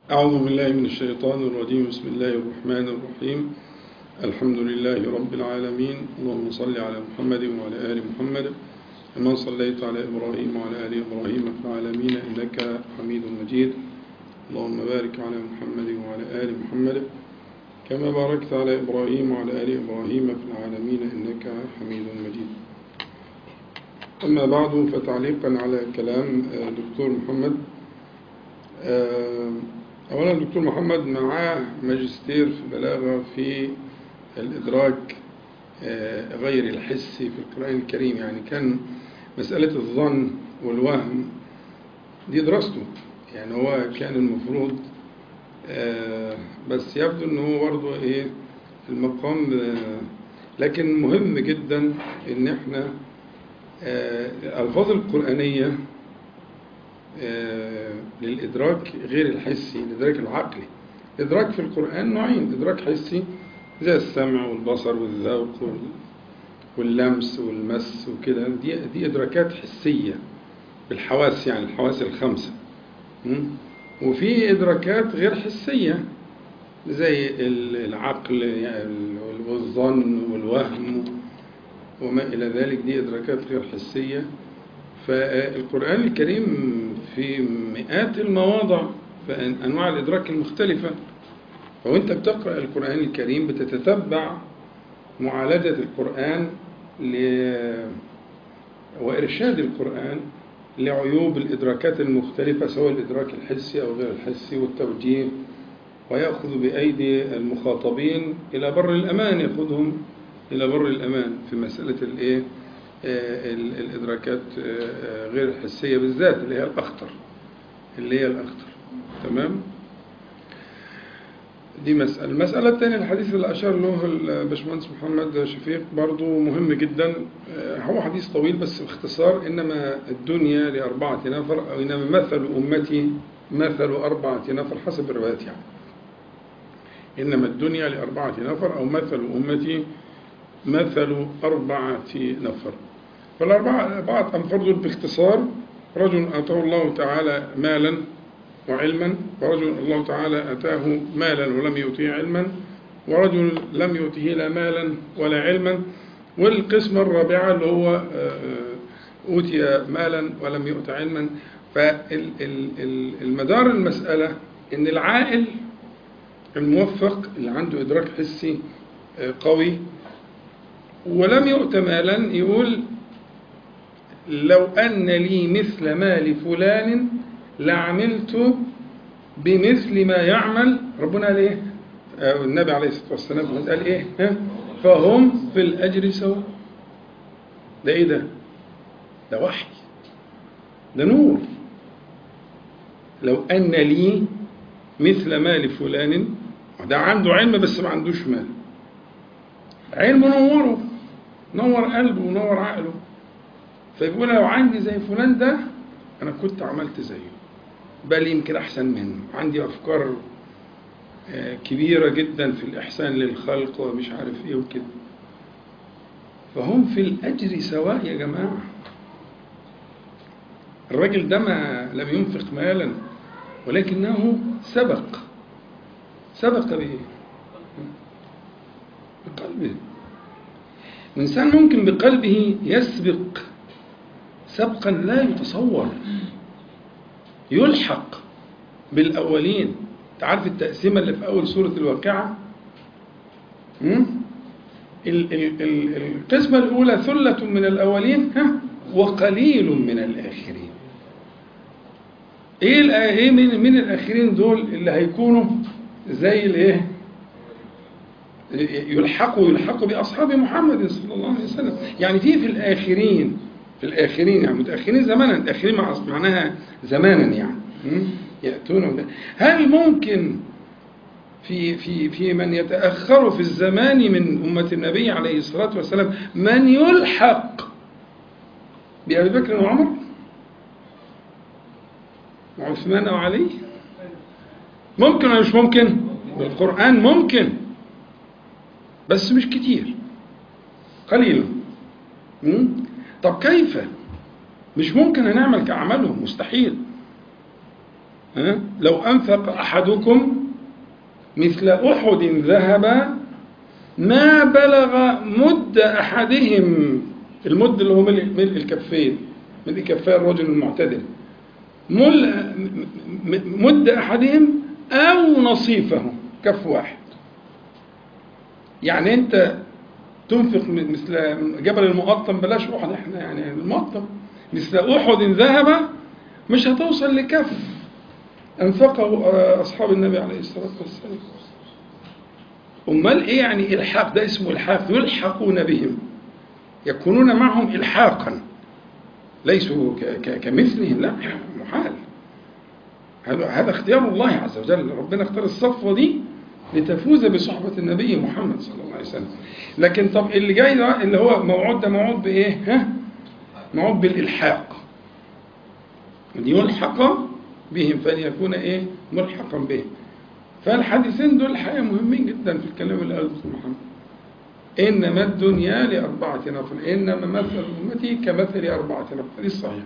أعوذ بالله من الشيطان الرجيم بسم الله الرحمن الرحيم الحمد لله رب العالمين اللهم صل على محمد وعلى آل محمد كما صليت على إبراهيم وعلى آل إبراهيم في العالمين إنك حميد مجيد اللهم بارك على محمد وعلى آل محمد كما باركت على إبراهيم وعلى آل إبراهيم في العالمين إنك حميد مجيد أما بعد فتعليقا على كلام دكتور محمد أولا دكتور محمد معاه ماجستير في بلاغة في الإدراك غير الحسي في القرآن الكريم يعني كان مسألة الظن والوهم دي دراسته يعني هو كان المفروض بس يبدو ان هو برضه ايه المقام لكن مهم جدا ان احنا الألفاظ القرآنية للإدراك غير الحسي الإدراك العقلي الإدراك في القرآن نوعين إدراك حسي زي السمع والبصر والذوق واللمس والمس وكده دي, دي إدراكات حسية بالحواس يعني الحواس الخمسة وفي إدراكات غير حسية زي العقل يعني والظن والوهم وما إلى ذلك دي إدراكات غير حسية فالقرآن الكريم في مئات المواضع في أنواع الإدراك المختلفة فوانت بتقرأ القرآن الكريم بتتتبع معالجة القرآن ل... وإرشاد القرآن لعيوب الإدراكات المختلفة سواء الإدراك الحسي أو غير الحسي والتوجيه ويأخذ بأيدي المخاطبين إلى بر الأمان يأخذهم إلى بر الأمان في مسألة الإيه الإدراكات غير الحسية بالذات اللي هي الأخطر اللي هي الأخطر تمام دي مسألة المسألة الثانية الحديث اللي أشار له الباشمهندس محمد شفيق برضو مهم جدا هو حديث طويل بس باختصار إنما الدنيا لأربعة نفر أو إنما مثل أمتي مثل أربعة نفر حسب الروايات يعني إنما الدنيا لأربعة نفر أو مثل أمتي مثل أربعة نفر فالأربعة أنفر دول باختصار رجل أتاه الله تعالى مالا وعلما ورجل الله تعالى أتاه مالا ولم يؤتيه علما ورجل لم يؤته لا مالا ولا علما والقسمة الرابعة اللي هو أوتي مالا ولم يؤت علما فالمدار المسألة إن العائل الموفق اللي عنده إدراك حسي قوي ولم يؤت مالا يقول لو أن لي مثل مال فلان لعملت بمثل ما يعمل ربنا قال ايه النبي عليه الصلاة والسلام قال ايه فهم في الأجر سواء ده ايه ده ده وحي ده نور لو أن لي مثل مال فلان ده عنده علم بس ما عندوش مال علمه نوره نور قلبه ونور عقله فيقول لو عندي زي فلان ده أنا كنت عملت زيه بل يمكن أحسن منه عندي أفكار كبيرة جدا في الإحسان للخلق ومش عارف إيه وكده فهم في الأجر سواء يا جماعة الراجل ده ما لم ينفق مالا ولكنه سبق سبق بإيه؟ بقلبه الإنسان ممكن بقلبه يسبق سبقا لا يتصور يلحق بالأولين تعرف التقسيمة اللي في أول سورة الواقعة القسمة الأولى ثلة من الأولين وقليل من الآخرين إيه إيه من, من الآخرين دول اللي هيكونوا زي الإيه يلحقوا يلحقوا بأصحاب محمد صلى الله عليه وسلم يعني في في الآخرين في الآخرين يعني متأخرين زمانا الآخرين معناها زمانا يعني يأتون هل ممكن في في في من يتأخر في الزمان من أمة النبي عليه الصلاة والسلام من يلحق بأبي بكر وعمر وعثمان وعلي ممكن ولا مش ممكن بالقرآن ممكن بس مش كتير قليل طب كيف مش ممكن هنعمل كأعمالهم مستحيل ها؟ لو أنفق أحدكم مثل أحد ذهب ما بلغ مد أحدهم المد اللي هو ملء ملء الكفين ملء كفاء الرجل المعتدل مل م- مد أحدهم أو نصيفه كف واحد يعني أنت تنفق م- مثل جبل المقطم بلاش أحد احنا يعني المقطم مثل أحد ذهب مش هتوصل لكف أنفقه آه، أصحاب النبي عليه الصلاة والسلام أمال إيه يعني إلحاق ده اسمه إلحاق يلحقون بهم يكونون معهم إلحاقا ليسوا ك- ك- كمثلهم لا محال هذا هذا اختيار الله عز وجل ربنا اختار الصفوة دي لتفوز بصحبة النبي محمد صلى الله عليه وسلم لكن طب اللي جاي ده اللي هو موعود ده موعود بإيه ها موعود بالإلحاق أن يلحق بهم فأن يكون إيه ملحقا بهم فالحديثين دول الحقيقة مهمين جدا في الكلام اللي قاله محمد إنما الدنيا لأربعة نفر إنما مثل أمتي كمثل أربعة نفر حديث صحيح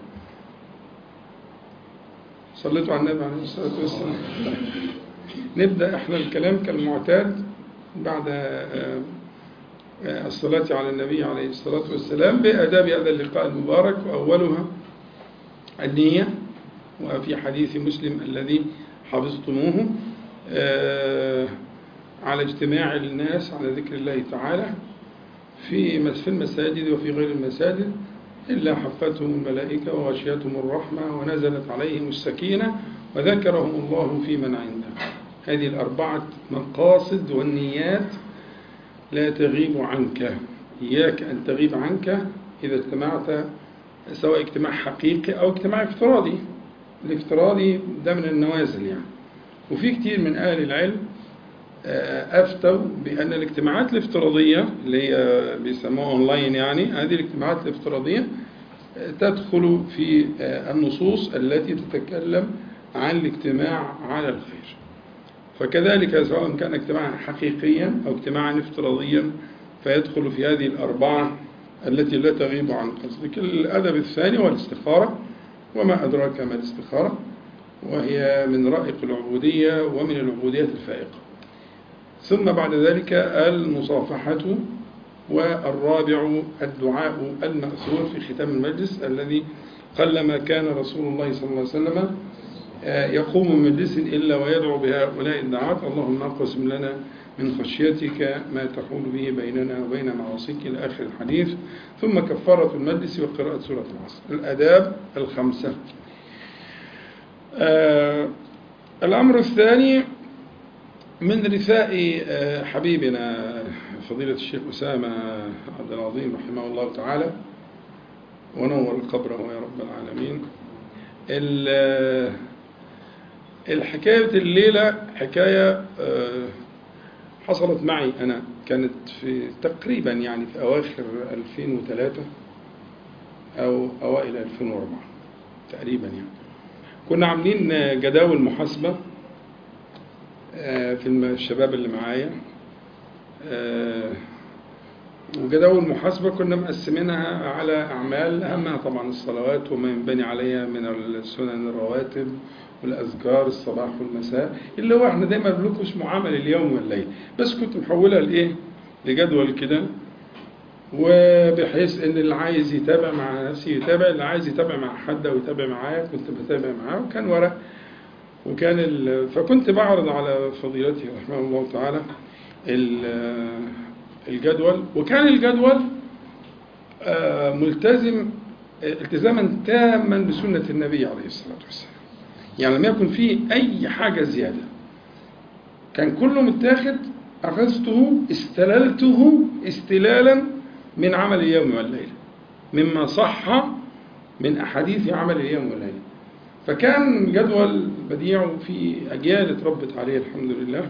صليتوا على النبي عليه الصلاة والسلام نبدأ احنا الكلام كالمعتاد بعد آه، آه، الصلاة على النبي عليه الصلاة والسلام بآداب هذا اللقاء المبارك وأولها النية وفي حديث مسلم الذي حفظتموه آه، على اجتماع الناس على ذكر الله تعالى في مس- في المساجد وفي غير المساجد إلا حفتهم الملائكة وغشيتهم الرحمة ونزلت عليهم السكينة وذكرهم الله في من عنده هذه الأربعة مقاصد والنيات لا تغيب عنك إياك أن تغيب عنك إذا اجتمعت سواء اجتماع حقيقي أو اجتماع افتراضي الافتراضي ده من النوازل يعني وفي كتير من أهل العلم آه، أفتوا بأن الاجتماعات الافتراضية اللي هي بيسموها أونلاين يعني هذه الاجتماعات الافتراضية آه، تدخل في آه، النصوص التي تتكلم عن الاجتماع على الخير فكذلك سواء كان اجتماعا حقيقيا أو اجتماعا افتراضيا فيدخل في هذه الأربعة التي لا تغيب عن قصدك الأدب الثاني والاستخارة وما أدراك ما الاستخارة وهي من رائق العبودية ومن العبودية الفائقة ثم بعد ذلك المصافحة والرابع الدعاء المأثور في ختام المجلس الذي قلما كان رسول الله صلى الله عليه وسلم آه، يقوم من مجلس إلا ويدعو بهؤلاء الدعوات اللهم اقسم لنا من خشيتك ما تحول به بيننا وبين معاصيك إلى آخر الحديث ثم كفارة المجلس وقراءة سورة العصر الآداب الخمسة آه، الأمر الثاني من رثاء آه، حبيبنا فضيلة الشيخ أسامة عبد العظيم رحمه الله تعالى ونور قبره يا رب العالمين ال- الحكاية الليلة حكاية آه، حصلت معي أنا كانت في تقريبا يعني في أواخر 2003 أو أوائل 2004 تقريبا يعني كنا عاملين جداول محاسبة آه، في الم- الشباب اللي معايا آه، وجداول المحاسبة كنا مقسمينها على أعمال أهمها طبعا الصلوات وما ينبني عليها من السنن الرواتب والأذكار الصباح والمساء اللي هو احنا دايما بنقول لكم اسمه عمل اليوم والليل بس كنت محولها لإيه؟ لجدول كده وبحيث ان اللي عايز يتابع مع نفسه يتابع اللي عايز يتابع مع حد او يتابع معايا كنت بتابع معاه وكان ورق وكان ال... فكنت بعرض على فضيلته رحمه الله تعالى ال- الجدول وكان الجدول آه، ملتزم التزاما تاما بسنة النبي عليه الصلاة والسلام يعني لم يكن فيه أي حاجة زيادة كان كله متاخد أخذته استللته استلالا من عمل اليوم والليلة مما صح من أحاديث عمل اليوم والليلة فكان جدول بديع في أجيال اتربت عليه الحمد لله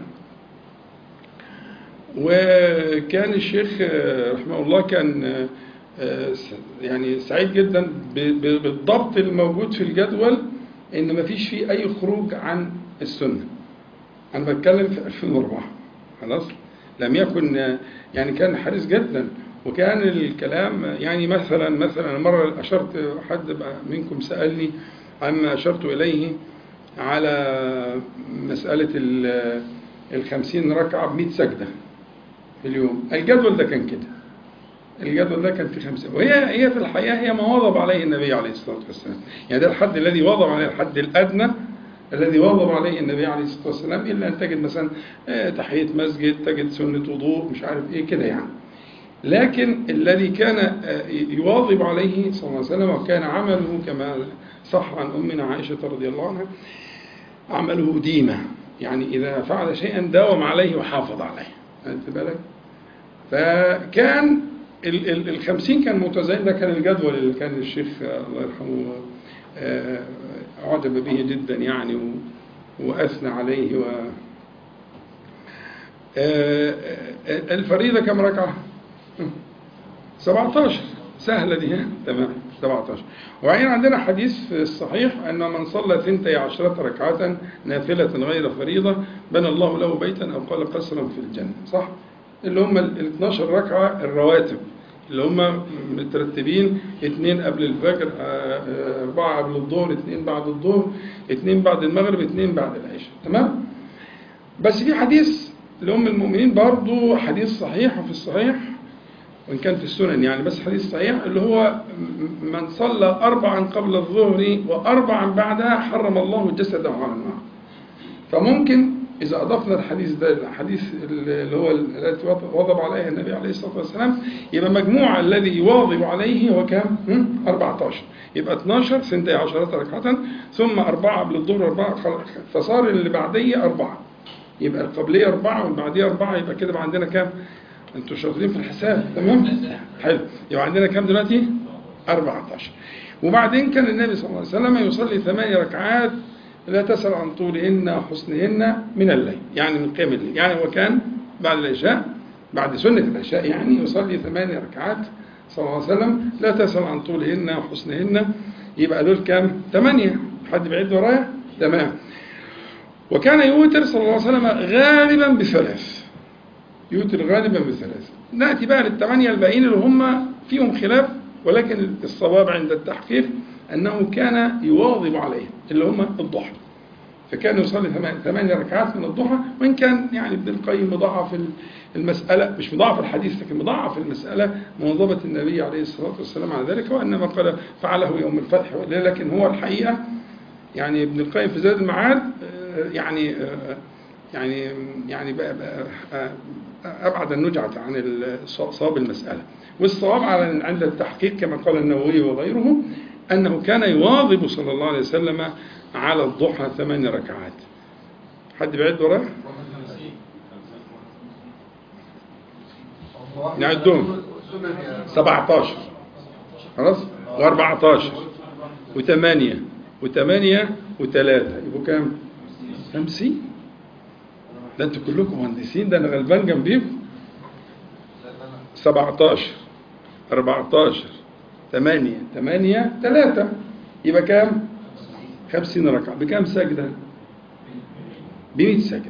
وكان الشيخ آه، رحمه الله كان آه، آه، س- يعني سعيد جدا ب- ب- بالضبط الموجود في الجدول ان ما فيش فيه اي خروج عن السنه انا بتكلم في 2004 خلاص لم يكن آه، يعني كان حريص جدا وكان الكلام آه، يعني مثلا مثلا مره اشرت حد بقى منكم سالني عما اشرت اليه على مسألة ال- الخمسين ركعة بمئة سجدة في اليوم الجدول ده كان كده الجدول ده كان في خمسة وهي هي في الحقيقة هي ما وضب عليه النبي عليه الصلاة والسلام يعني ده الحد الذي وضب عليه الحد الأدنى الذي وضب عليه النبي عليه الصلاة والسلام إلا أن تجد مثلا آه، تحية مسجد تجد سنة وضوء مش عارف إيه كده يعني لكن الذي كان آه، يواظب عليه صلى الله عليه وسلم وكان عمله كما صح عن أمنا عائشة رضي الله عنها عمله ديمة يعني إذا فعل شيئا داوم عليه وحافظ عليه أنت بالك فكان ال- ال- الخمسين كان متزايد ده كان الجدول اللي كان الشيخ آه، الله يرحمه آه، أعجب به جدا يعني و- وأثنى عليه و آه، آه، الفريضة كم ركعة؟ 17 سهلة دي ها تمام 17 وبعدين عندنا حديث في الصحيح أن من صلى ثنتي عشرة ركعة نافلة غير فريضة بنى الله له بيتا أو قال قصرا في الجنة صح؟ اللي هم ال 12 ركعة الرواتب اللي هم مترتبين اثنين قبل الفجر آه، آه، أربعة قبل الظهر اثنين بعد الظهر اثنين بعد المغرب اثنين بعد العشاء تمام؟ بس في حديث لأم المؤمنين برضو حديث صحيح وفي الصحيح وإن كان في السنن يعني بس حديث صحيح اللي هو م- من صلى أربعا قبل الظهر وأربعا بعدها حرم الله جسده على النار فممكن إذا أضفنا الحديث ده الحديث اللي هو التي وضب عليها النبي عليه الصلاة والسلام يبقى مجموع الذي يواظب عليه هو كام؟ هم؟ 14 يبقى 12 سنتي عشرة ركعة ثم أربعة قبل الظهر أربعة خل- فصار اللي بعديه أربعة يبقى القبلية أربعة والبعدية أربعة يبقى كده بقى عندنا كام؟ أنتوا شاطرين في الحساب تمام؟ حلو يبقى عندنا كام دلوقتي؟ 14 وبعدين كان النبي صلى الله عليه وسلم يصلي ثماني ركعات لا تسأل عن طولهن وحسنهن من الليل يعني من قيام الليل يعني هو كان بعد العشاء بعد سنة العشاء يعني يصلي ثماني ركعات صلى الله عليه وسلم لا تسأل عن طولهن وحسنهن يبقى دول كام؟ ثمانية حد بعيد ورايا؟ تمام وكان يوتر صلى الله عليه وسلم غالبا بثلاث يوتر غالبا بثلاث نأتي بقى للثمانية الباقيين اللي هم فيهم خلاف ولكن الصواب عند التحقيق أنه كان يواظب عليه اللي هم الضحى فكان يصلي ثمان- ثمانية ركعات من الضحى وإن كان يعني ابن القيم مضاعف المسألة مش مضاعف الحديث لكن مضاعف المسألة مواظبة النبي عليه الصلاة والسلام على ذلك وإنما قال فعله يوم الفتح لكن هو الحقيقة يعني ابن القيم في زاد المعاد آه، يعني آه، يعني يعني بقى بقى آه، ابعد النجعة عن ال- صواب المسألة والصواب على عند التحقيق كما قال النووي وغيره أنه كان يواظب صلى الله عليه وسلم على الضحى ثمان ركعات حد بعيد وراه؟ نعدهم 17 خلاص و14 و8 و8 و3 يبقوا كام؟ 50 ده انتوا كلكم مهندسين ده انا غلبان جنبيكم 17 14 8 8 3 يبقى كام؟ 50 ركعة بكام سجدة؟ ب 100 سجدة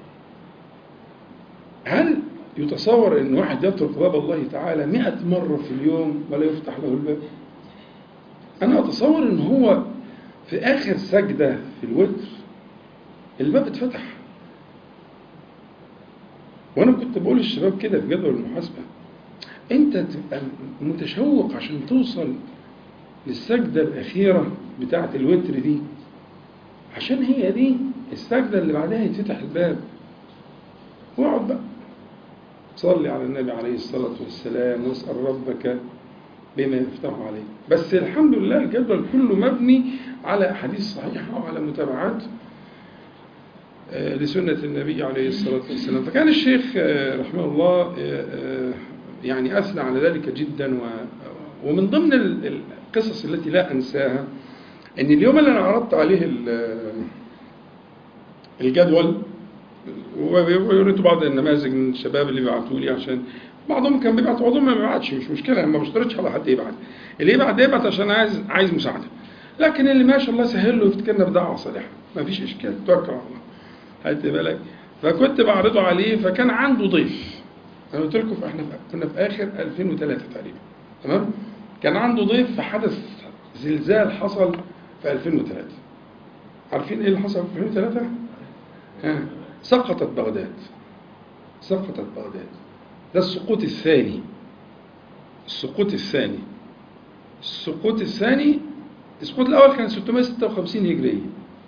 هل يتصور ان واحد يترك باب الله تعالى 100 مرة في اليوم ولا يفتح له الباب؟ انا اتصور ان هو في اخر سجدة في الوتر الباب اتفتح وانا كنت بقول للشباب كده في جدول المحاسبة انت تبقى متشوق عشان توصل للسجدة الأخيرة بتاعة الوتر دي عشان هي دي السجدة اللي بعدها يتفتح الباب واقعد بقى صلي على النبي عليه الصلاة والسلام واسأل ربك بما يفتح عليك بس الحمد لله الجدول كله مبني على أحاديث صحيحة وعلى متابعات آه، لسنة النبي عليه الصلاة والسلام فكان الشيخ آه، رحمه الله آه، آه، يعني أثنى على ذلك جدا و- ومن ضمن ال- القصص التي لا أنساها أن اليوم اللي أنا عرضت عليه ال- الجدول ووريته بعض النماذج من الشباب اللي بيبعتوا لي عشان بعضهم كان بيبعت بعضهم ما بيبعتش مش مشكله ما بشترطش على حد يبعت اللي يبعت ده يبعت عشان عايز عايز مساعده لكن اللي ما شاء الله سهل له يفتكرنا بدعوه صالحه ما فيش اشكال توكل على الله خدت بالك فكنت بعرضه عليه فكان عنده ضيف انا قلت لكم احنا في- كنا في اخر 2003 تقريبا تمام كان عنده ضيف في حدث زلزال حصل في 2003 عارفين ايه اللي حصل في 2003 ها سقطت بغداد سقطت بغداد ده السقوط الثاني السقوط الثاني السقوط الثاني السقوط الأول كان 656 هجرية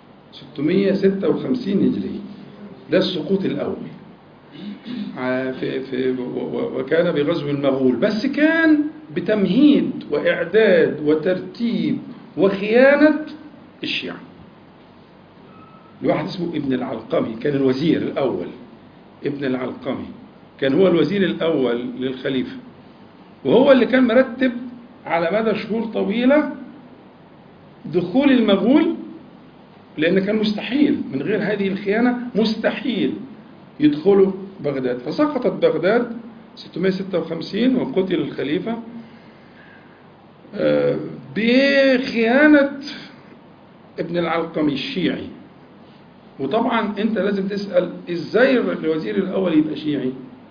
656 هجرية ده السقوط الأول في في وكان بغزو المغول بس كان بتمهيد وإعداد وترتيب وخيانة الشيعة لواحد اسمه ابن العلقمي كان الوزير الأول ابن العلقمي كان هو الوزير الأول للخليفة وهو اللي كان مرتب على مدى شهور طويلة دخول المغول لأن كان مستحيل من غير هذه الخيانة مستحيل يدخلوا بغداد فسقطت بغداد 656 وقتل الخليفة بخيانة ابن العلقمي الشيعي وطبعا انت لازم تسأل ازاي الوزير الاول يبقى شيعي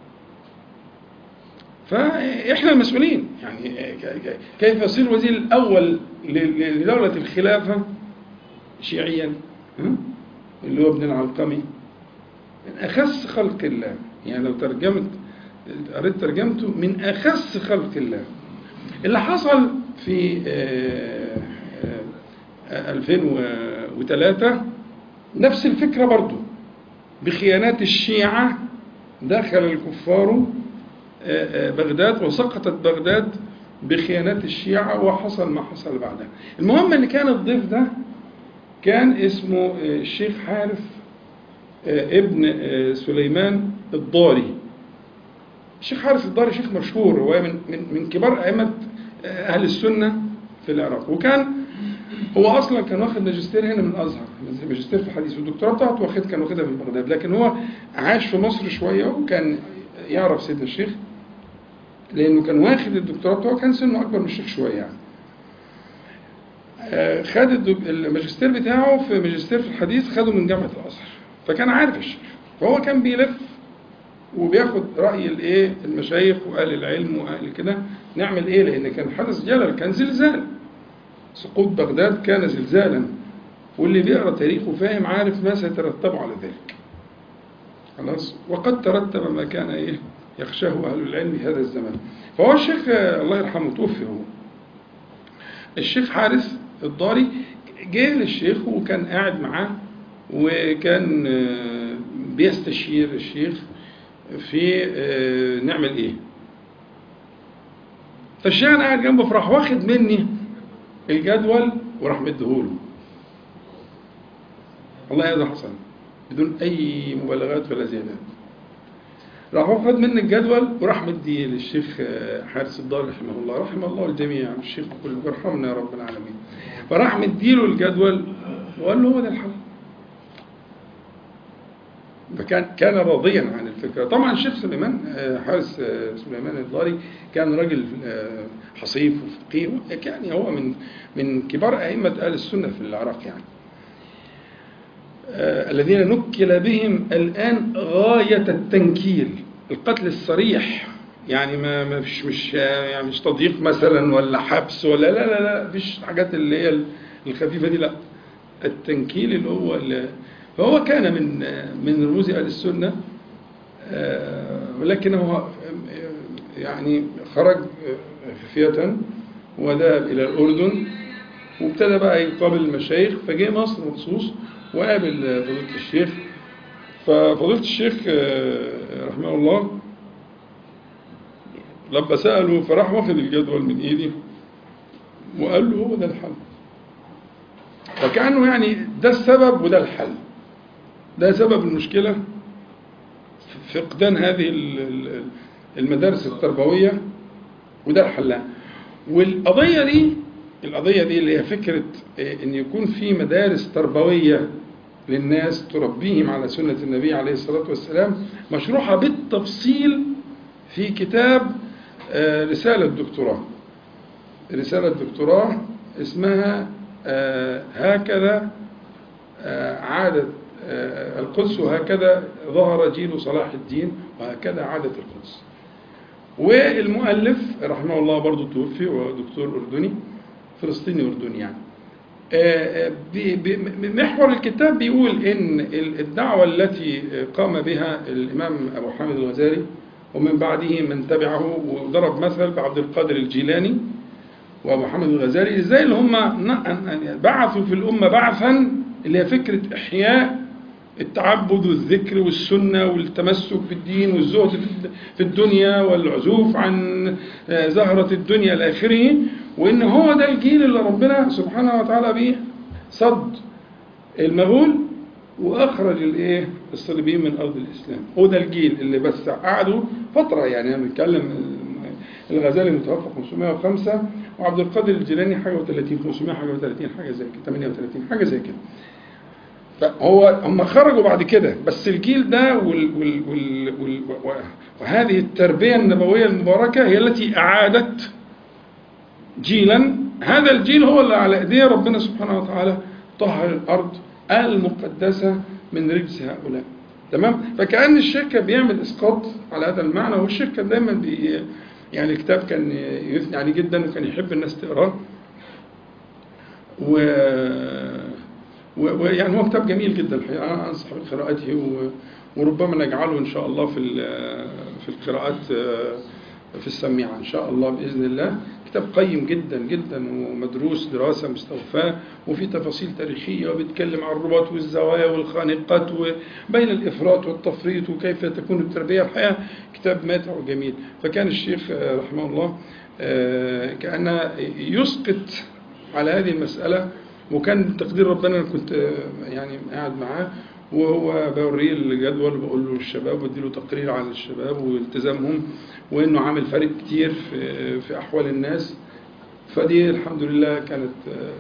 فاحنا المسؤولين يعني كيف يصير الوزير الاول لدولة الخلافة شيعيا اللي هو ابن العلقمي من اخس خلق الله يعني لو ترجمت قريت ترجمته من اخس خلق الله اللي حصل في 2003 نفس الفكرة برضو بخيانات الشيعة دخل الكفار بغداد وسقطت بغداد بخيانات الشيعة وحصل ما حصل بعدها المهم ان كان الضيف ده كان اسمه الشيخ حارث ابن سليمان الضاري الشيخ حارث الضاري شيخ مشهور هو من من من كبار ائمه اهل السنه في العراق وكان هو اصلا كان واخد ماجستير هنا من الازهر ماجستير في الحديث والدكتوراه بتاعته واخد كان واخدها في بغداد لكن هو عاش في مصر شويه وكان يعرف سيدنا الشيخ لانه كان واخد الدكتوراه بتاعه كان سنه اكبر من الشيخ شويه يعني خد الماجستير بتاعه في ماجستير في الحديث خده من جامعه الازهر فكان عارف الشيخ فهو كان بيلف وبياخد راي الايه المشايخ واهل العلم واهل كده نعمل ايه لان كان حدث جلل كان زلزال سقوط بغداد كان زلزالا واللي بيقرا تاريخه فاهم عارف ما سيترتب على ذلك خلاص وقد ترتب ما كان ايه يخشاه اهل العلم في هذا الزمان فهو الشيخ الله يرحمه توفي هو الشيخ حارث الضاري جه للشيخ وكان قاعد معاه وكان بيستشير الشيخ في نعمل ايه فالشيخ انا قاعد جنبه فراح واخد مني الجدول وراح مديهوله والله هذا حصل بدون اي مبالغات ولا زيادات راح واخد مني الجدول وراح مديه للشيخ حارس الدار رحمه الله رحمه الله الجميع الشيخ كل يرحمنا يا رب العالمين فراح مديله الجدول وقال له هو ده الحل فكان كان راضيا عن الفكره طبعا الشيخ سليمان حارس سليمان الضاري كان راجل حصيف وفقيه يعني هو من من كبار ائمه اهل السنه في العراق يعني الذين نكل بهم الان غايه التنكيل القتل الصريح يعني ما ما فيش مش يعني مش تضييق مثلا ولا حبس ولا لا لا لا فيش حاجات اللي هي الخفيفه دي لا التنكيل اللي هو اللي فهو كان من من رموز اهل السنه ولكنه يعني خرج خفيه وذهب الى الاردن وابتدى بقى يقابل المشايخ فجه مصر مخصوص وقابل فضيله الشيخ ففضيله الشيخ رحمه الله لما سأله فراح واخد الجدول من ايدي وقال له هو ده الحل فكأنه يعني ده السبب وده الحل ده سبب المشكلة فقدان هذه المدارس التربوية وده حلها والقضية دي القضية دي اللي هي فكرة ان يكون في مدارس تربوية للناس تربيهم على سنة النبي عليه الصلاة والسلام مشروحة بالتفصيل في كتاب رسالة دكتوراه رسالة دكتوراه اسمها هكذا عادة القدس وهكذا ظهر جيل صلاح الدين وهكذا عادة القدس والمؤلف رحمه الله برضو توفي هو دكتور أردني فلسطيني أردني يعني آه، آه، بي- بي- محور الكتاب بيقول ان ال- الدعوه التي قام بها الامام ابو حامد الغزالي ومن بعده من تبعه وضرب مثل بعبد القادر الجيلاني وابو حامد الغزالي ازاي اللي هم ن- بعثوا في الامه بعثا اللي هي فكره احياء التعبد والذكر والسنه والتمسك بالدين والزهد في الد- في الدنيا والعزوف عن آه، زهره الدنيا الى اخره وان هو ده الجيل اللي ربنا سبحانه وتعالى به صد المغول واخرج الايه الصليبيين من ارض الاسلام هو ده الجيل اللي بس قعدوا فتره يعني انا بنتكلم الغزالي متوفى 505 وعبد القادر الجيلاني حاجه و30 500 حاجه و30 حاجه زي كده 38 حاجه زي كده فهو هم خرجوا بعد كده بس الجيل ده وال وال وال وال وهذه التربيه النبويه المباركه هي التي اعادت جيلا هذا الجيل هو اللي على ايديه ربنا سبحانه وتعالى طهر الارض المقدسه من رجس هؤلاء تمام فكأن الشيخ كان بيعمل اسقاط على هذا المعنى والشيخ كان دايما بي يعني الكتاب كان يثني عليه جدا وكان يحب الناس تقراه و و- ويعني هو كتاب جميل جدا الحقيقه انا انصح بقراءته و- وربما نجعله ان شاء الله في ال- في القراءات آه، في السميعه ان شاء الله باذن الله كتاب قيم جدا جدا ومدروس دراسه مستوفاه وفي تفاصيل تاريخيه وبيتكلم عن الرباط والزوايا والخانقات وبين الافراط والتفريط وكيف تكون التربيه الحقيقه كتاب ماتع وجميل فكان الشيخ آه، رحمه الله آه، كان يسقط على هذه المساله وكان تقدير ربنا انا كنت آه، يعني قاعد معاه وهو بوريه الجدول بقول له الشباب وادي له تقرير عن الشباب والتزامهم وانه عامل فارق كتير في في احوال الناس فدي الحمد لله كانت آه،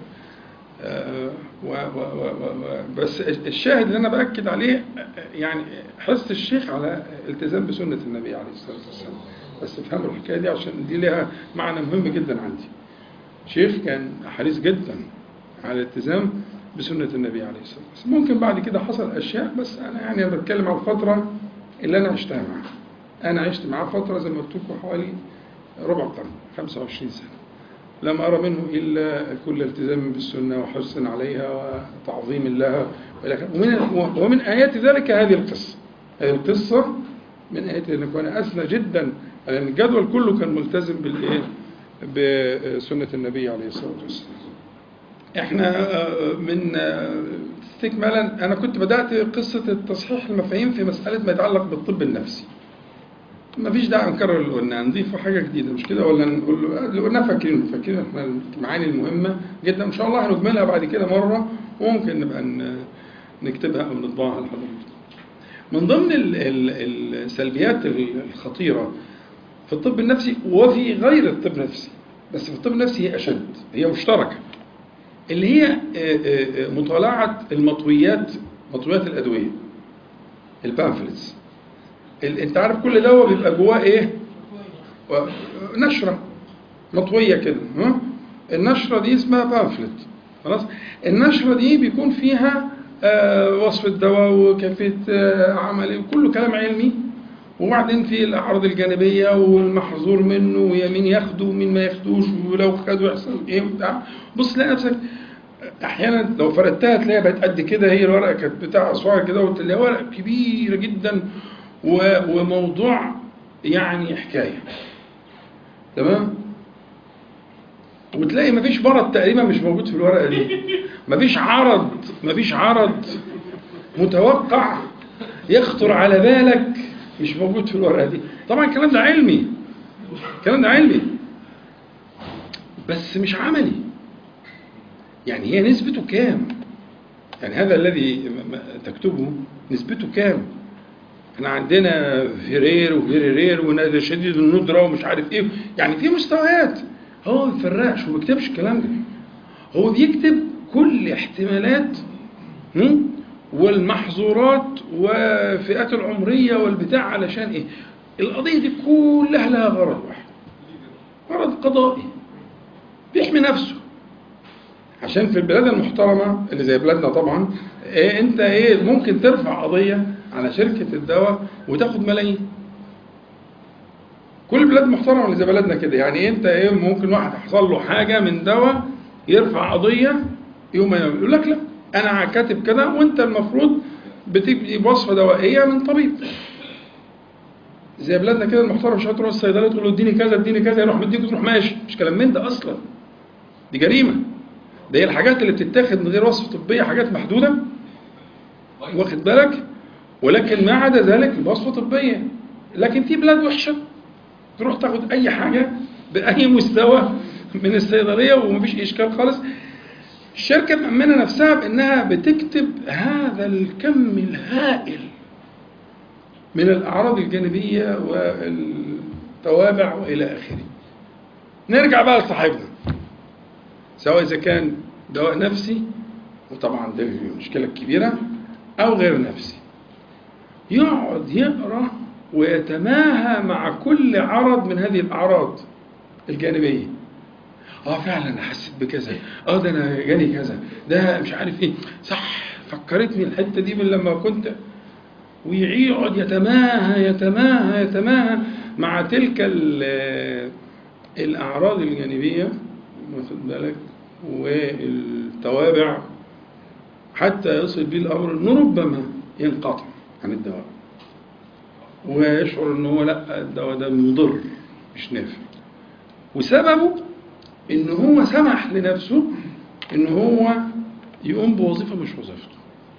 آه، و و و و و بس الشاهد اللي انا باكد عليه آه، يعني حرص الشيخ على التزام بسنه النبي عليه الصلاه والسلام بس افهموا الحكايه دي عشان دي لها معنى مهم جدا عندي شيخ كان حريص جدا على الالتزام بسنة النبي عليه الصلاة والسلام ممكن بعد كده حصل أشياء بس أنا يعني أنا بتكلم على الفترة اللي أنا عشتها معاه أنا عشت معاه فترة زي ما قلت لكم حوالي ربع قرن 25 سنة لم أرى منه إلا كل التزام بالسنة وحرص عليها وتعظيم لها وإلى آخره. ومن ومن آيات ذلك هذه القصة هذه القصة من آيات ذلك وأنا أثنى جدا لأن الجدول كله كان ملتزم بالإيه بسنة النبي عليه الصلاة والسلام احنا آه، من آه، استكمالا انا كنت بدات قصه التصحيح المفاهيم في مساله ما يتعلق بالطب النفسي ما فيش داعي نكرر اللي قلنا نضيف حاجه جديده مش كده ولا نقول له اللي قلنا فاكرين فاكرين احنا المعاني المهمه جدا ان شاء الله هنكملها بعد كده مره وممكن نبقى ن- نكتبها او نطبعها لحضرتك من ضمن ال- ال- السلبيات الخطيره في الطب النفسي وفي غير الطب النفسي بس في الطب النفسي هي اشد هي مشتركه اللي هي آه، آه، آه، مطالعة المطويات مطويات الأدوية البامفلتس ال- انت عارف كل دواء بيبقى جواه ايه و- نشرة مطوية كده ها؟ النشرة دي اسمها بامفلت خلاص النشرة دي بيكون فيها آه، وصف الدواء وكيفية آه، عمله وكله كلام علمي وبعدين في الأعراض الجانبية والمحظور منه ويمين ياخده ومين ما ياخدوش ولو خده يحصل ايه وبتاع بص تلاقي نفسك احيانا لو فردتها تلاقيها بقت قد كده هي الورقه كانت بتاع صغير كده وتلاقيها ورقه كبيره جدا و- وموضوع يعني حكايه تمام وتلاقي مفيش مرض تقريبا مش موجود في الورقه دي مفيش عرض مفيش عرض متوقع يخطر على بالك مش موجود في الورقه دي طبعا الكلام ده علمي الكلام ده علمي بس مش عملي يعني هي نسبته كام يعني هذا الذي م- م- تكتبه نسبته كام احنا عندنا فيرير وفيريرير ونادي شديد الندرة ومش عارف ايه يعني في مستويات هو ما بيفرقش وما بيكتبش الكلام ده هو بيكتب كل احتمالات هم؟ والمحظورات وفئات العمرية والبتاع علشان ايه القضية دي كلها لها غرض واحد غرض قضائي بيحمي نفسه عشان في البلاد المحترمة اللي زي بلادنا طبعا إيه انت ايه ممكن ترفع قضية على شركة الدواء وتاخد ملايين كل بلاد محترمة اللي زي بلدنا كده يعني انت ايه ممكن واحد حصل له حاجة من دواء يرفع قضية يوم يقول لك لا انا كاتب كده وانت المفروض بتدي وصفه دوائيه من طبيب زي بلادنا كده المحترم مش هتروح الصيدليه تقول له اديني كذا اديني كذا يروح مديك وتروح ماشي مش كلام من ده اصلا دي جريمه ده هي الحاجات اللي بتتاخد من غير وصفه طبيه حاجات محدوده واخد بالك ولكن ما عدا ذلك بوصفه طبيه لكن في بلاد وحشه تروح تاخد اي حاجه باي مستوى من الصيدليه ومفيش اشكال خالص الشركه مأمنه نفسها بانها بتكتب هذا الكم الهائل من الاعراض الجانبيه والتوابع والى اخره نرجع بقى لصاحبنا سواء اذا كان دواء نفسي وطبعا ده المشكله الكبيره او غير نفسي يقعد يقرا ويتماهى مع كل عرض من هذه الاعراض الجانبيه اه فعلا انا حسيت بكذا اه ده انا جاني كذا ده مش عارف ايه صح فكرتني الحته دي من لما كنت ويقعد يتماهى يتماهى يتماهى مع تلك الاعراض الجانبيه واخد بالك والتوابع حتى يصل به الامر انه ربما ينقطع عن الدواء ويشعر ان هو لا الدواء ده مضر مش نافع وسببه ان هو سمح لنفسه ان هو يقوم بوظيفه مش وظيفته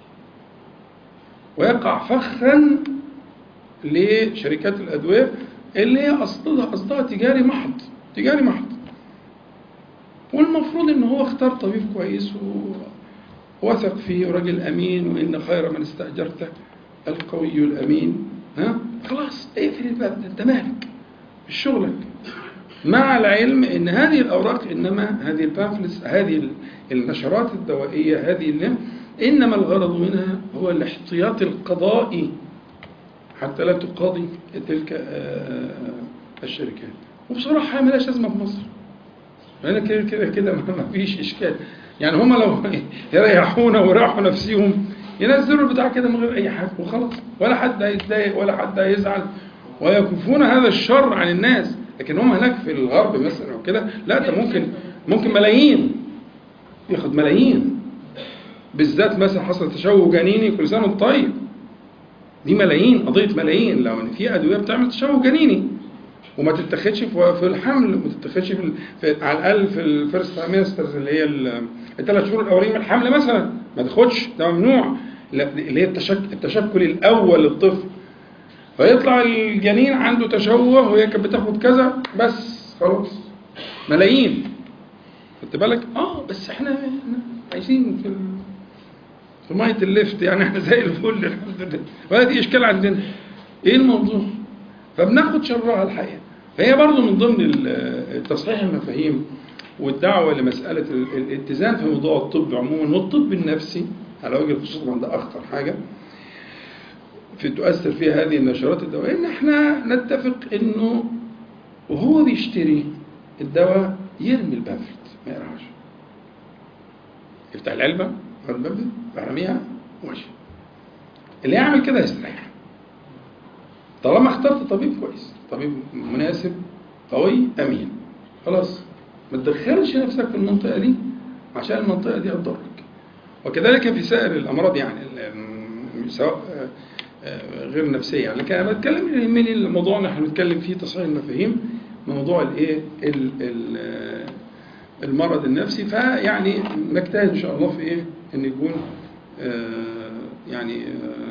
ويقع فخا لشركات الادويه اللي هي اصلها قصدها تجاري محض تجاري محض والمفروض ان هو اختار طبيب كويس ووثق فيه وراجل امين وان خير من استاجرته القوي الامين ها خلاص اقفل الباب ده انت مالك مش شغلك مع العلم ان هذه الاوراق انما هذه البامفلس هذه النشرات الدوائيه هذه اللي انما الغرض منها هو الاحتياط القضائي حتى لا تقاضي تلك الشركات وبصراحه ما لهاش لازمه في مصر انا كده كده كده ما فيش اشكال يعني هم لو يريحونا ويريحوا نفسهم ينزلوا البتاع كده من غير اي حاجه وخلاص ولا حد هيتضايق ولا حد هيزعل ويكفون هذا الشر عن الناس لكن هم هناك في الغرب مثلا او كده لا انت ممكن ممكن ملايين ياخد ملايين بالذات مثلا حصل تشوه جنيني كل سنه وانت طيب دي ملايين قضيه ملايين لو ان في ادويه بتعمل تشوه جنيني وما تتاخدش في الحمل وما تتاخدش في, في على الاقل في الفيرست ترايمسترز اللي هي الثلاث شهور الاولين من الحمل مثلا ما تاخدش ده ممنوع اللي هي التشك التشكل الاول للطفل فيطلع الجنين عنده تشوه وهي كانت بتاخد كذا بس خلاص ملايين خدت بالك اه بس احنا عايشين في في ميه الليفت يعني احنا زي الفل الحمد لله ولا دي اشكال عندنا ايه الموضوع فبناخد شرها الحقيقه فهي برضو من ضمن تصحيح المفاهيم والدعوه لمساله الاتزان في موضوع الطب عموما والطب النفسي على وجه الخصوص طبعا ده اخطر حاجه في تؤثر فيها هذه النشرات الدوائيه ان احنا نتفق انه وهو بيشتري الدواء يرمي البامفلت ما يقراهاش يفتح العلبه ياخد البامفلت يرميها وماشي اللي يعمل كده يستريح طالما اخترت طبيب كويس طبيب مناسب قوي امين خلاص ما تدخلش نفسك في المنطقه دي عشان المنطقه دي هتضرك وكذلك في سائر الامراض يعني سواء غير نفسيه يعني لكن انا بتكلم يهمني الموضوع اللي احنا بنتكلم فيه تصحيح المفاهيم موضوع الايه المرض النفسي فيعني نجتهد ان شاء الله في ايه ان يكون يعني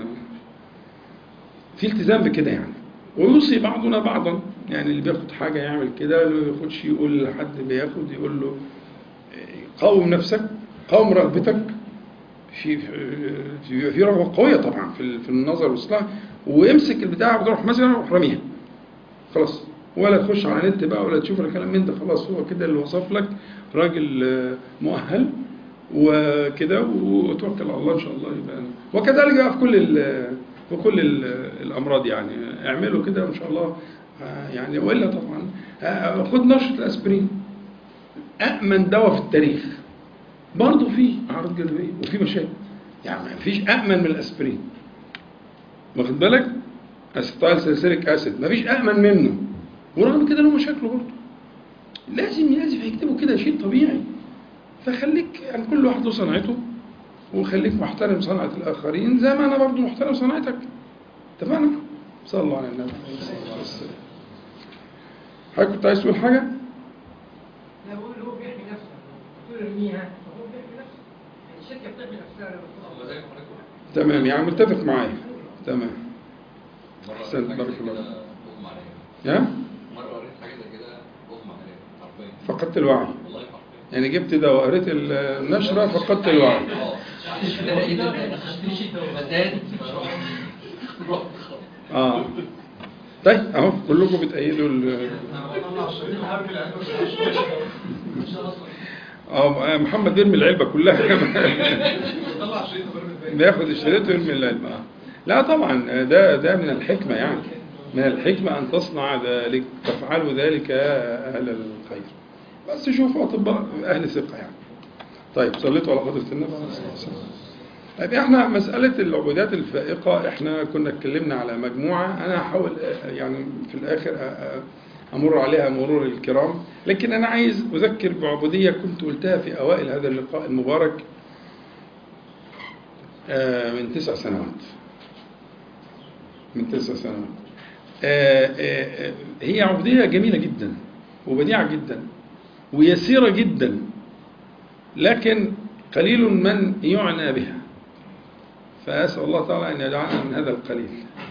في التزام بكده يعني ويوصي بعضنا بعضا يعني اللي بياخد حاجه يعمل كده اللي ما بياخدش يقول لحد بياخد يقول له قوم نفسك قوم رغبتك في في في رغبه قويه طبعا في في النظر والاصلاح وامسك البتاع وتروح مثلا وروح راميها خلاص ولا تخش على النت بقى ولا تشوف الكلام من ده خلاص هو كده اللي وصف لك راجل مؤهل وكده وتوكل على الله ان شاء الله يبقى وكذلك بقى في كل في كل الامراض يعني اعملوا كده وان شاء الله يعني والا طبعا خد نشره الاسبرين امن دواء في التاريخ برضه في اعراض جانبيه وفي مشاكل يعني ما فيش امن من الاسبرين واخد بالك اسيتايل سالسيليك اسيد ما فيش امن منه ورغم كده له مشاكله برضه لازم لازم هيكتبوا كده شيء طبيعي فخليك يعني كل واحد له صنعته وخليك محترم صنعة الآخرين زي ما أنا برضو محترم صنعتك اتفقنا؟ صلى الله على النبي عليه الصلاة والسلام حضرتك كنت عايز تقول حاجة؟ لا بقول هو بيحمي نفسه قلت له ارميها فهو بيحمي نفسه يعني الشركه بتحمي نفسها لما الله زي تطلع ما حضرتك تمام يعني متفق معايا تمام مرة أحسنت، قريت حاجة بارك زي الله. كده أغمى عليا يا مرة قريت حاجة زي كده أغمى عليا حرفيا فقدت الوعي والله حرفيا يعني جبت ده وقريت النشرة فقدت الوعي اه فزاد فروح رحت خلاص اه طيب اهو كلكم بتأيدوا ال اه محمد بيرمي العلبة كلها كمان بياخد الشريط ويرمي العلبة آه. لا طبعا ده ده من الحكمة يعني من الحكمة أن تصنع ذلك تفعلوا ذلك يا أهل الخير بس شوفوا أطباء أهل ثقة يعني طيب صليتوا على حضرة النبي عليه الصلاة والسلام طيب احنا مسألة العبودات الفائقة احنا كنا اتكلمنا على مجموعة انا هحاول اه، يعني في الاخر اه، اه، امر عليها مرور الكرام لكن انا عايز اذكر بعبودية كنت قلتها في اوائل هذا اللقاء المبارك اه، من تسع سنوات من تسع سنوات اه، اه، اه، هي عبودية جميلة جدا وبديعة جدا ويسيرة جدا لكن قليل من يعنى بها فأسأل الله تعالى أن يجعلنا من هذا القليل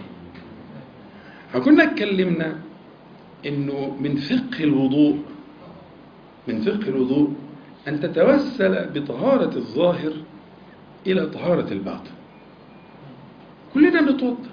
كنا اتكلمنا أنه من فقه الوضوء من فقه الوضوء أن تتوسل بطهارة الظاهر إلى طهارة الباطن كلنا بنتوضا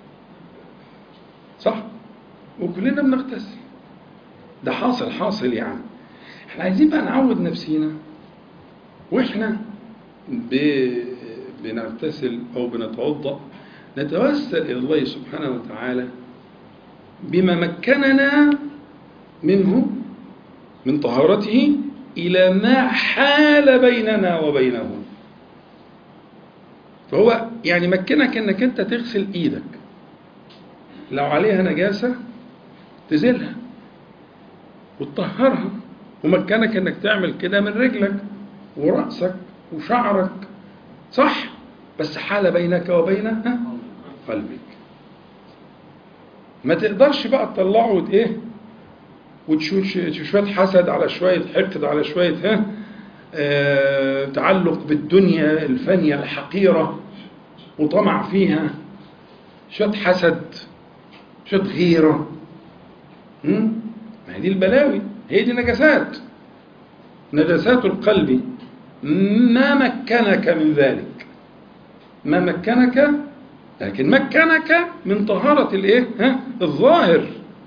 صح وكلنا بنغتسل ده حاصل حاصل يعني احنا عايزين بقى نعود نفسينا واحنا ب... بنغتسل او بنتوضا نتوسل الى الله سبحانه وتعالى بما مكننا منه من طهارته الى ما حال بيننا وبينه فهو يعني مكنك انك انت تغسل ايدك لو عليها نجاسه تزيلها وتطهرها ومكنك انك تعمل كده من رجلك ورأسك وشعرك صح بس حال بينك وبين ها؟ قلبك ما تقدرش بقى تطلعه وت ايه وتشوف شوية حسد على شوية حقد على شوية ها آه تعلق بالدنيا الفانية الحقيرة وطمع فيها شوية حسد شوية غيرة هم؟ ما هي دي البلاوي هي دي نجاسات نجاسات القلب ما مكنك من ذلك ما مكنك لكن مكنك من طهارة الايه ها الظاهر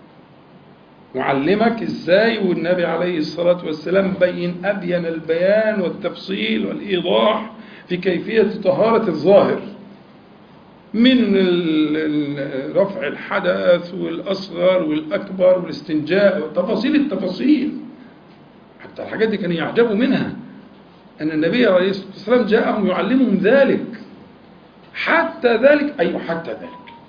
وعلمك ازاي والنبي عليه الصلاة والسلام بين أبين البيان والتفصيل والإيضاح في كيفية طهارة الظاهر من ال- ال- رفع الحدث والأصغر والأكبر والاستنجاء وتفاصيل التفاصيل حتى الحاجات دي كانوا يعجبوا منها أن النبي عليه الصلاة والسلام جاءهم يعلمهم ذلك حتى ذلك أي حتى ذلك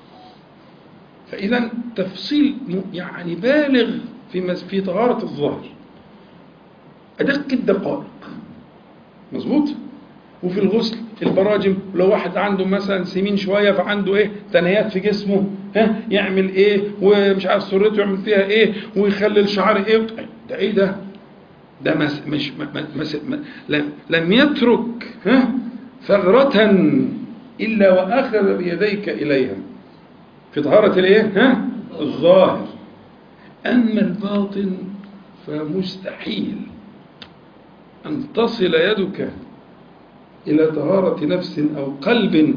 فإذا تفصيل م- يعني بالغ في مس- في طهارة الظاهر أدق الدقائق مظبوط وفي الغسل البراجم لو واحد عنده مثلا سمين شويه فعنده ايه تنايات في جسمه ها يعمل ايه ومش عارف سرته يعمل فيها ايه ويخلي الشعر ايه ده ايه ده ده مس مش م- م- مس م- لم, لم يترك ها ثغرة إلا وأخذ بيديك إليها في طهارة الإيه؟ ها؟ الظاهر أما الباطن فمستحيل أن تصل يدك إلى طهارة نفس أو قلب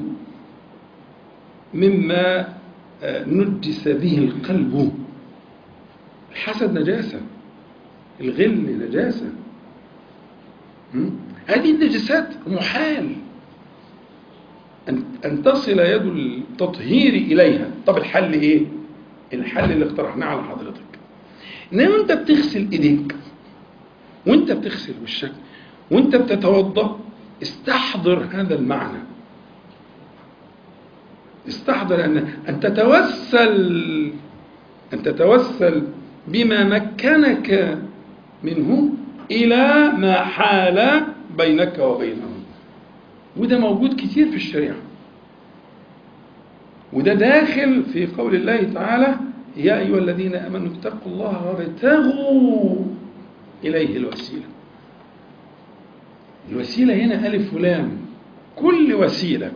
مما آه، نجس به القلب الحسد نجاسة الغل نجاسة م? هذه النجاسات محال أن أن تصل يد التطهير إليها طب الحل إيه؟ الحل اللي اقترحناه على حضرتك إنما أنت بتغسل إيديك وأنت بتغسل وشك وأنت بتتوضأ استحضر هذا المعنى استحضر أن أن تتوسل أن تتوسل بما مكنك منه إلى ما حال بينك وبينهم وده موجود كتير في الشريعة وده داخل في قول الله تعالى يا أيها الذين آمنوا اتقوا الله وابتغوا إليه الوسيلة الوسيلة هنا ألف ولام كل وسيلة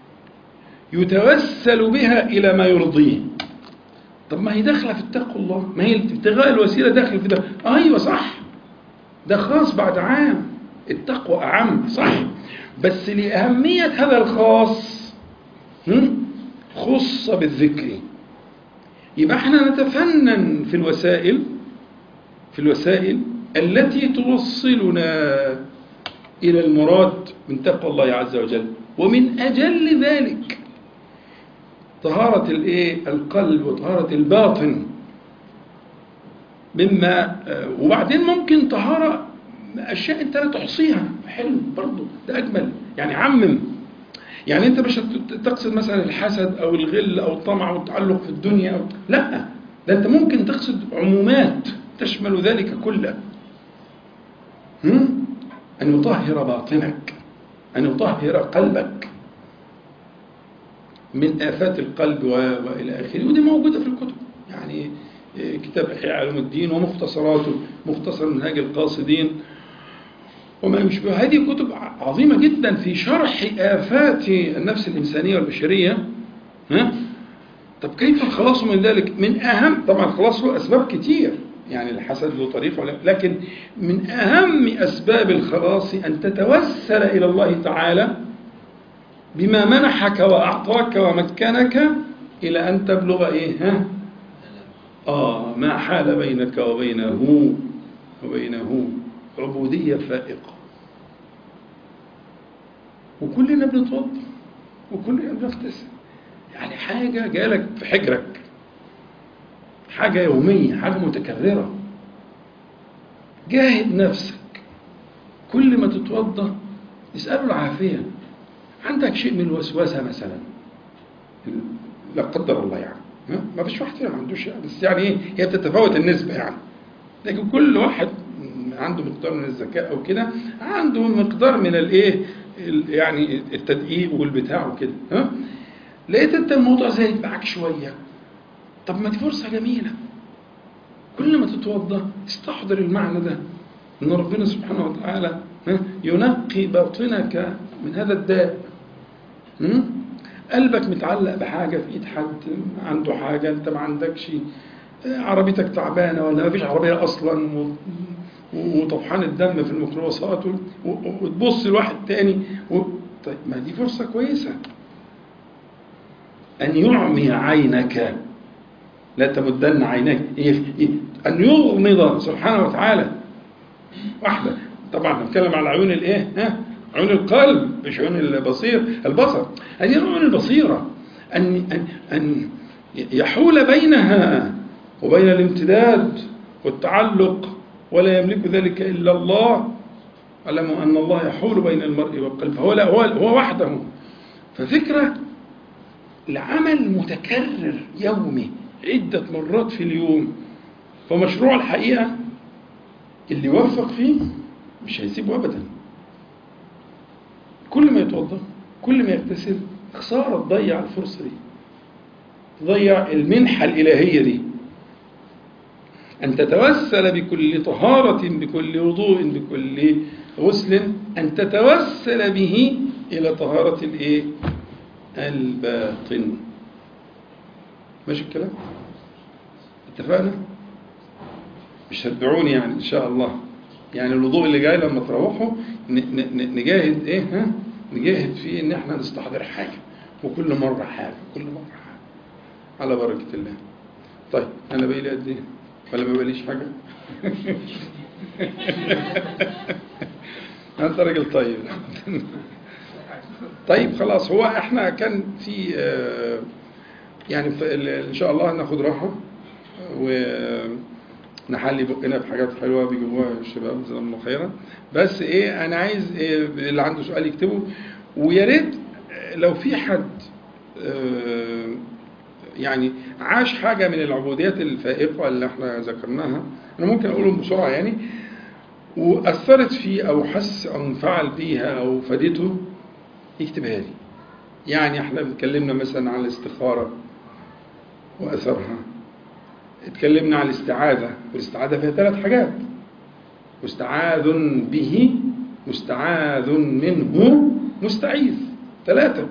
يتوسل بها إلى ما يرضيه طب ما هي داخلة في اتقوا الله ما هي ابتغاء الوسيلة داخل في ده آه أيوة صح ده خاص بعد عام التقوى أعم صح بس لأهمية هذا الخاص هم؟ خص بالذكر يبقى احنا نتفنن في الوسائل في الوسائل التي توصلنا إلى المراد من تقوى الله عز وجل ومن أجل ذلك طهارة الايه القلب وطهارة الباطن مما وبعدين ممكن طهارة أشياء أنت لا تحصيها حلو برضه ده أجمل يعني عمم يعني أنت مش تقصد مثلا الحسد أو الغل أو الطمع أو التعلق في الدنيا أو لا ده أنت ممكن تقصد عمومات تشمل ذلك كله هم؟ أن يطهر باطنك أن يطهر قلبك من آفات القلب وإلى آخره ودي موجودة في الكتب يعني كتاب إحياء علوم الدين ومختصراته مختصر منهاج القاصدين وما يشبه هذه كتب عظيمة جدا في شرح آفات النفس الإنسانية والبشرية ها؟ طب كيف الخلاص من ذلك؟ من أهم طبعا الخلاص له أسباب كتير يعني الحسد له طريقة لكن من أهم أسباب الخلاص أن تتوسل إلى الله تعالى بما منحك وأعطاك ومكنك إلى أن تبلغ إيه ها؟ آه ما حال بينك وبينه وبينه عبودية فائقة وكلنا بنتوضا وكلنا بنغتسل يعني حاجة جالك في حجرك حاجة يومية حاجة متكررة جاهد نفسك كل ما تتوضا اسأله العافية عندك شيء من الوسوسة مثلا لا قدر الله يعني ما فيش واحد فينا ما عندوش بس يعني ايه هي بتتفاوت النسبة يعني لكن كل واحد عنده مقدار من الذكاء او كده عنده مقدار من الايه يعني التدقيق والبتاع وكده ها لقيت انت الموضوع زايد معاك شويه طب ما دي فرصه جميله كل ما تتوضا استحضر المعنى ده ان ربنا سبحانه وتعالى ينقي باطنك من هذا الداء قلبك متعلق بحاجه في ايد حد عنده حاجه انت ما عندكش عربيتك تعبانه ولا ما فيش عربيه اصلا وطفحان الدم في الميكروباصات وتبص لواحد تاني و... طيب ما دي فرصة كويسة أن يعمي عينك لا تمدن عينيك أن يغمض سبحانه وتعالى واحدة طبعا نتكلم على عيون الايه ها عيون القلب مش عيون البصير البصر هذه عيون البصيرة أن أن أن يحول بينها وبين الامتداد والتعلق ولا يملك ذلك إلا الله اعلموا أن الله يحول بين المرء والقلب فهو لا هو, هو وحده ففكرة العمل متكرر يومي عدة مرات في اليوم فمشروع الحقيقة اللي يوفق فيه مش هيسيبه أبدا كل ما يتوضا كل ما يغتسل خسارة تضيع الفرصة دي تضيع المنحة الإلهية دي أن تتوسل بكل طهارة بكل وضوء بكل غسل أن تتوسل به إلى طهارة الإيه؟ الباطن ماشي الكلام؟ اتفقنا؟ مش هتبعوني يعني إن شاء الله يعني الوضوء اللي جاي لما تروحوا نجاهد إيه ها؟ نجاهد فيه إن إحنا نستحضر حاجة وكل مرة حاجة كل مرة حاجة على بركة الله طيب أنا بقي لي قد إيه؟ ولا ما بقاليش حاجة أنت راجل طيب طيب خلاص هو احنا كان في يعني إن شاء الله ناخد راحة ونحلي بقنا بحاجات حلوة بيجيبوها الشباب جزاهم الله خيرا بس ايه انا عايز إيه اللي عنده سؤال يكتبه ويا ريت لو في حد يعني عاش حاجة من العبوديات الفائقة اللي احنا ذكرناها أنا ممكن أقولهم بسرعة يعني وأثرت فيه أو حس أو انفعل بيها أو فادته يكتبها لي يعني احنا اتكلمنا مثلا عن الاستخارة وأثرها اتكلمنا عن الاستعاذة والاستعاذة فيها ثلاث حاجات مستعاذ به مستعاذ منه مستعيذ ثلاثة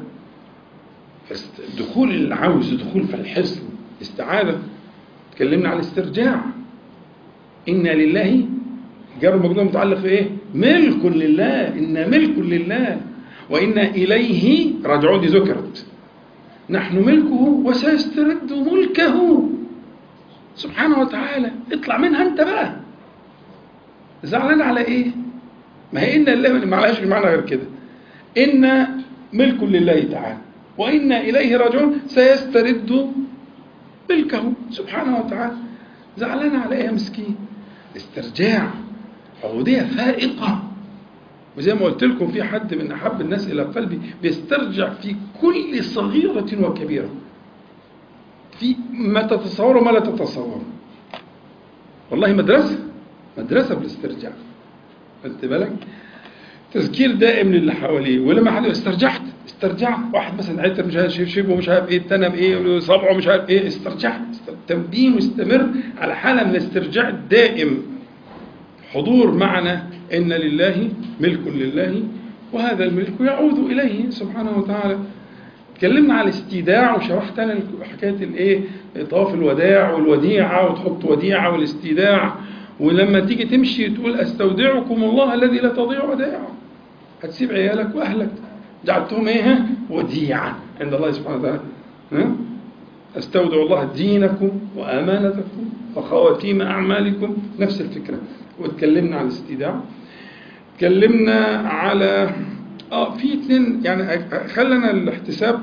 دخول العوز دخول في الحصن استعاذة اتكلمنا عن الاسترجاع إنا لله جار المجنون متعلق في ايه ملك لله إنا ملك لله وإنا إليه راجعون دي ذكرت نحن ملكه وسيسترد ملكه سبحانه وتعالى اطلع منها انت بقى زعلان على ايه ما هي إن الله ما لهاش معنى غير كده إن ملك لله تعالى وإنا إليه راجعون سيسترد ملكه سبحانه وتعالى زعلان على ايه يا مسكين استرجاع عبودية فائقة وزي ما قلت لكم في حد من أحب الناس إلى قلبي بيسترجع في كل صغيرة وكبيرة في ما تتصور وما لا تتصور والله مدرسة مدرسة بالاسترجاع خدت بالك تذكير دائم للي حواليه ولما حد استرجعت استرجعت واحد مثلا عتر مش عارف شبه مش عارف ايه التاني بايه صبعه مش عارف ايه استرجعت تنبيه مستمر على حاله من الاسترجاع الدائم حضور معنى ان لله ملك لله وهذا الملك يعود اليه سبحانه وتعالى اتكلمنا على الاستيداع وشرحت انا حكايه الايه طواف الوداع والوديعه وتحط وديعه والاستيداع ولما تيجي تمشي تقول استودعكم الله الذي لا تضيع ودائعه هتسيب عيالك واهلك جعلتهم ايه وديعه عند الله سبحانه وتعالى ها استودع الله دينكم وامانتكم وخواتيم اعمالكم نفس الفكره واتكلمنا عن الاستيداع اتكلمنا على اه في اثنين يعني خلنا الاحتساب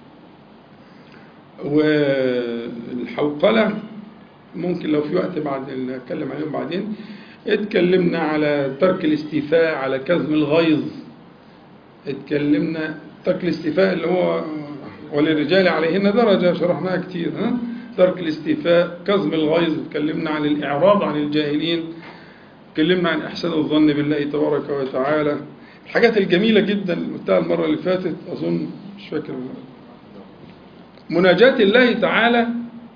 والحوقله ممكن لو في وقت بعد نتكلم عليهم بعدين اتكلمنا على ترك الاستيفاء على كظم الغيظ اتكلمنا ترك الاستيفاء اللي هو وللرجال عليهن درجة شرحناها كتير ها ترك الاستيفاء كظم الغيظ اتكلمنا عن الإعراض عن الجاهلين اتكلمنا عن إحسان الظن بالله تبارك وتعالى الحاجات الجميلة جدا اللي قلتها المرة اللي فاتت أظن مش فاكر مناجاة الله تعالى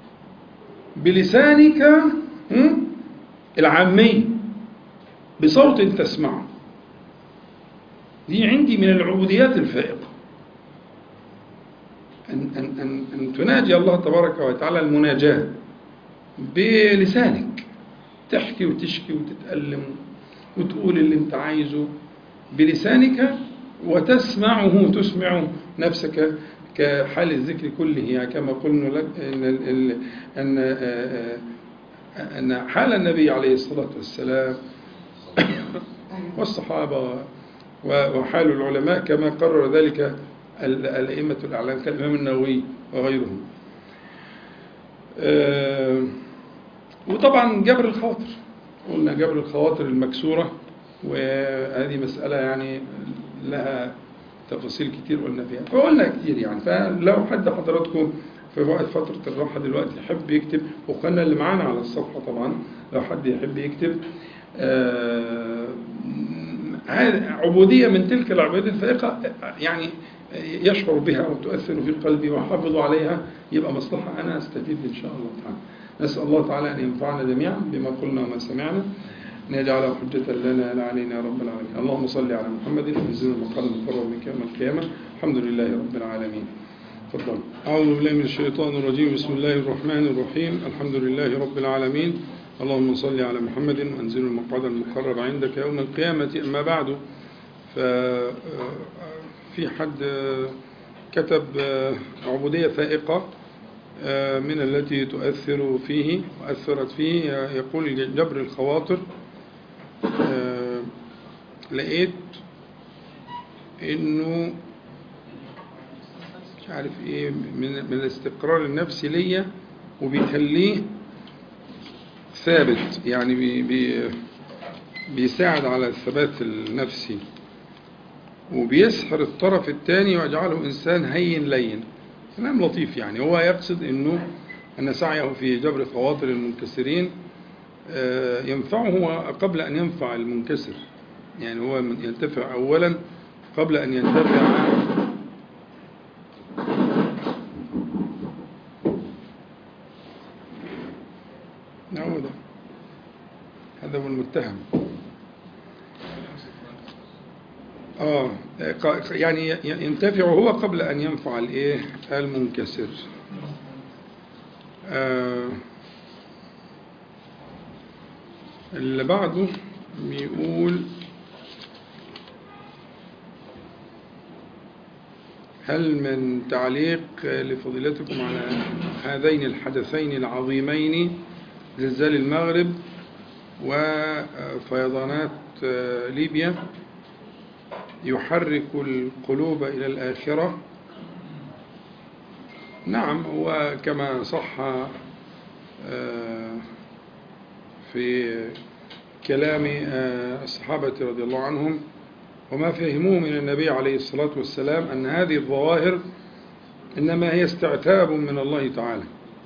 بلسانك العامي بصوت تسمعه دي عندي من العبوديات الفائقة أن, أن, أن, أن تناجي الله تبارك وتعالى المناجاة بلسانك تحكي وتشكي وتتألم وتقول اللي انت عايزه بلسانك وتسمعه تسمع نفسك كحال الذكر كله يعني كما قلنا لك أن, أن, أن حال النبي عليه الصلاة والسلام والصحابة وحال العلماء كما قرر ذلك الأئمة الأعلام كالإمام النووي وغيرهم وطبعا جبر الخواطر قلنا جبر الخواطر المكسورة وهذه مسألة يعني لها تفاصيل كتير قلنا فيها فقلنا كتير يعني فلو حد حضراتكم في وقت فترة الراحة دلوقتي يحب يكتب وخلنا اللي معانا على الصفحة طبعا لو حد يحب يكتب آه عبودية من تلك العبودية الفائقة يعني يشعر بها وتؤثر في قلبي وحافظ عليها يبقى مصلحة أنا أستفيد إن شاء الله تعالى نسأل الله تعالى أن ينفعنا جميعا بما قلنا وما سمعنا أن يجعله حجة لنا لا علينا يا رب العالمين اللهم صل على محمد وانزل المقام المقرب منك يوم القيامة الحمد لله رب العالمين تفضل أعوذ بالله من الشيطان الرجيم بسم الله الرحمن الرحيم الحمد لله رب العالمين اللهم صل على محمد وانزل المقعد المقرب عندك يوم القيامة أما بعد ففي حد كتب عبودية فائقة من التي تؤثر فيه وأثرت فيه يقول جبر الخواطر لقيت انه مش عارف ايه من, من الاستقرار النفسي ليا وبيخليه ثابت يعني بي بي بيساعد على الثبات النفسي وبيسحر الطرف الثاني ويجعله إنسان هين لين كلام لطيف يعني هو يقصد أنه أن سعيه في جبر خواطر المنكسرين آه، ينفعه قبل أن ينفع المنكسر يعني هو ينتفع أولا قبل أن ينتفع نعود هذا هو المتهم اه ق- يعني ي- ينتفع هو قبل ان ينفع الايه المنكسر آه اللي بعده بيقول هل من تعليق لفضيلتكم على هذين الحدثين العظيمين زلزال المغرب وفيضانات ليبيا يحرك القلوب إلى الآخرة نعم هو كما صح آه، في كلام آه، الصحابة رضي الله عنهم وما فهموه من النبي عليه الصلاة والسلام أن هذه الظواهر إنما هي استعتاب من الله تعالى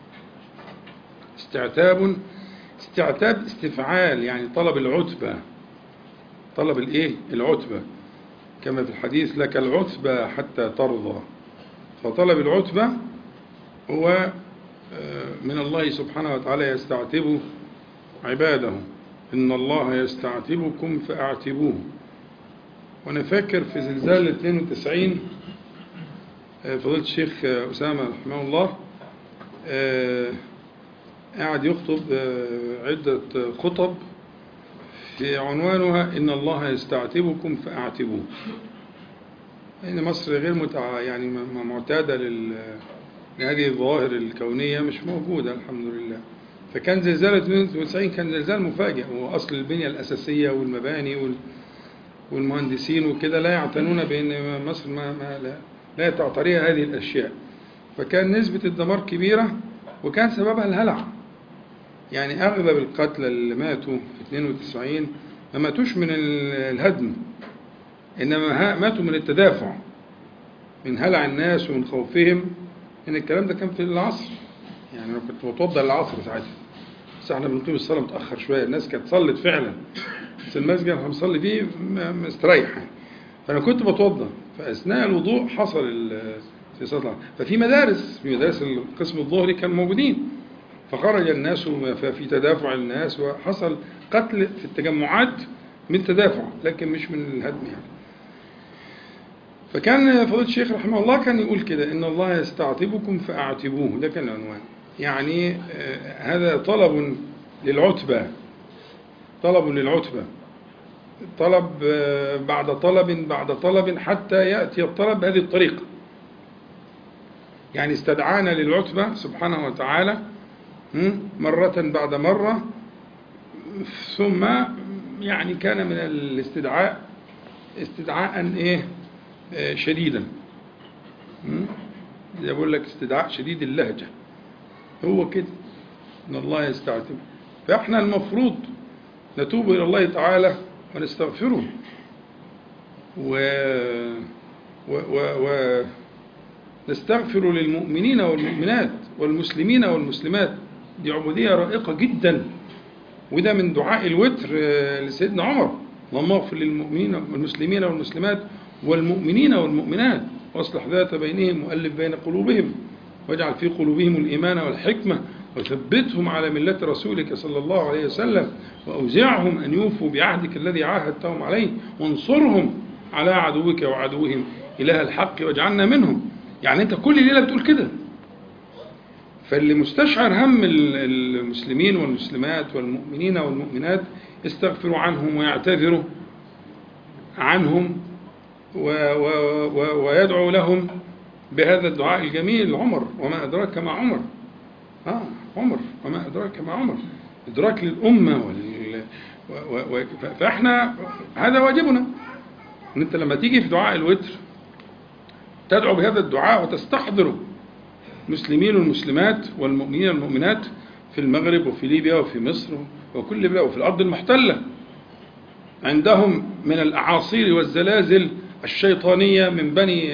استعتاب استعتاب استفعال يعني طلب العتبة طلب الايه العتبة كما في الحديث لك العتبة حتى ترضى فطلب العتبة هو آه، من الله سبحانه وتعالى يستعتب عباده إن الله يستعتبكم فأعتبوه وأنا فاكر في زلزال 92 آه، فضيلة الشيخ آه، أسامة رحمه الله آه، قاعد يخطب آه، عدة خطب في عنوانها إن الله يستعتبكم فأعتبوه إن مصر غير متع... يعني م- م- معتادة لل... لهذه الظواهر الكونية مش موجودة الحمد لله فكان زلزال 92 كان زلزال مفاجئ هو أصل البنية الأساسية والمباني وال... والمهندسين وكده لا يعتنون بأن مصر ما, ما لا, لا تعتريها هذه الأشياء فكان نسبة الدمار كبيرة وكان سببها الهلع يعني أغلب القتلى اللي ماتوا في 92 ما ماتوش من ال- الهدم إنما ها- ماتوا من التدافع من هلع الناس ومن خوفهم إن الكلام ده كان في العصر يعني أنا كنت بتوضى العصر ساعتها بس احنا بنقيم الصلاة متأخر شوية الناس كانت صلت فعلا بس المسجد اللي هنصلي فيه م- مستريح يعني فأنا كنت بتوضى فأثناء الوضوء حصل ال- في صلاة العصر ففي مدارس في مدارس القسم الظهري كانوا موجودين فخرج الناس ففي تدافع الناس وحصل قتل في التجمعات من تدافع لكن مش من الهدم يعني فكان فضيلة الشيخ رحمه الله كان يقول كده إن الله يستعتبكم فأعتبوه ده كان العنوان يعني آه، هذا طلب للعتبة طلب للعتبة طلب آه، بعد طلب بعد طلب حتى يأتي الطلب بهذه الطريقة يعني استدعانا للعتبة سبحانه وتعالى م? مرة بعد مرة ثم يعني كان من الاستدعاء استدعاء ايه آه، شديدا م? زي بقول لك استدعاء شديد اللهجة هو كده ان الله يستعتب فاحنا المفروض نتوب الى الله تعالى ونستغفره و و و, و نستغفر للمؤمنين والمؤمنات والمسلمين والمسلمات دي عبودية رائقة جدا وده من دعاء الوتر آه، لسيدنا عمر اللهم اغفر للمؤمنين والمسلمين والمسلمات والمؤمنين والمؤمنات واصلح ذات بينهم وألف بين قلوبهم واجعل في قلوبهم الإيمان والحكمة وثبتهم على ملة رسولك صلى الله عليه وسلم وأوزعهم أن يوفوا بعهدك الذي عاهدتهم عليه وانصرهم على عدوك وعدوهم إله الحق واجعلنا منهم يعني أنت كل ليلة بتقول كده فاللي مستشعر هم ال- المسلمين والمسلمات والمؤمنين والمؤمنات يستغفروا عنهم ويعتذروا عنهم و و و ويدعو لهم بهذا الدعاء الجميل عمر وما أدراك ما عمر آه عمر وما أدراك ما عمر إدراك للأمة وال و و و فإحنا هذا واجبنا إن أنت لما تيجي في دعاء الوتر تدعو بهذا الدعاء وتستحضره المسلمين والمسلمات والمؤمنين والمؤمنات في المغرب وفي ليبيا وفي مصر وكل بلاد وفي الأرض المحتلة عندهم من الأعاصير والزلازل الشيطانية من بني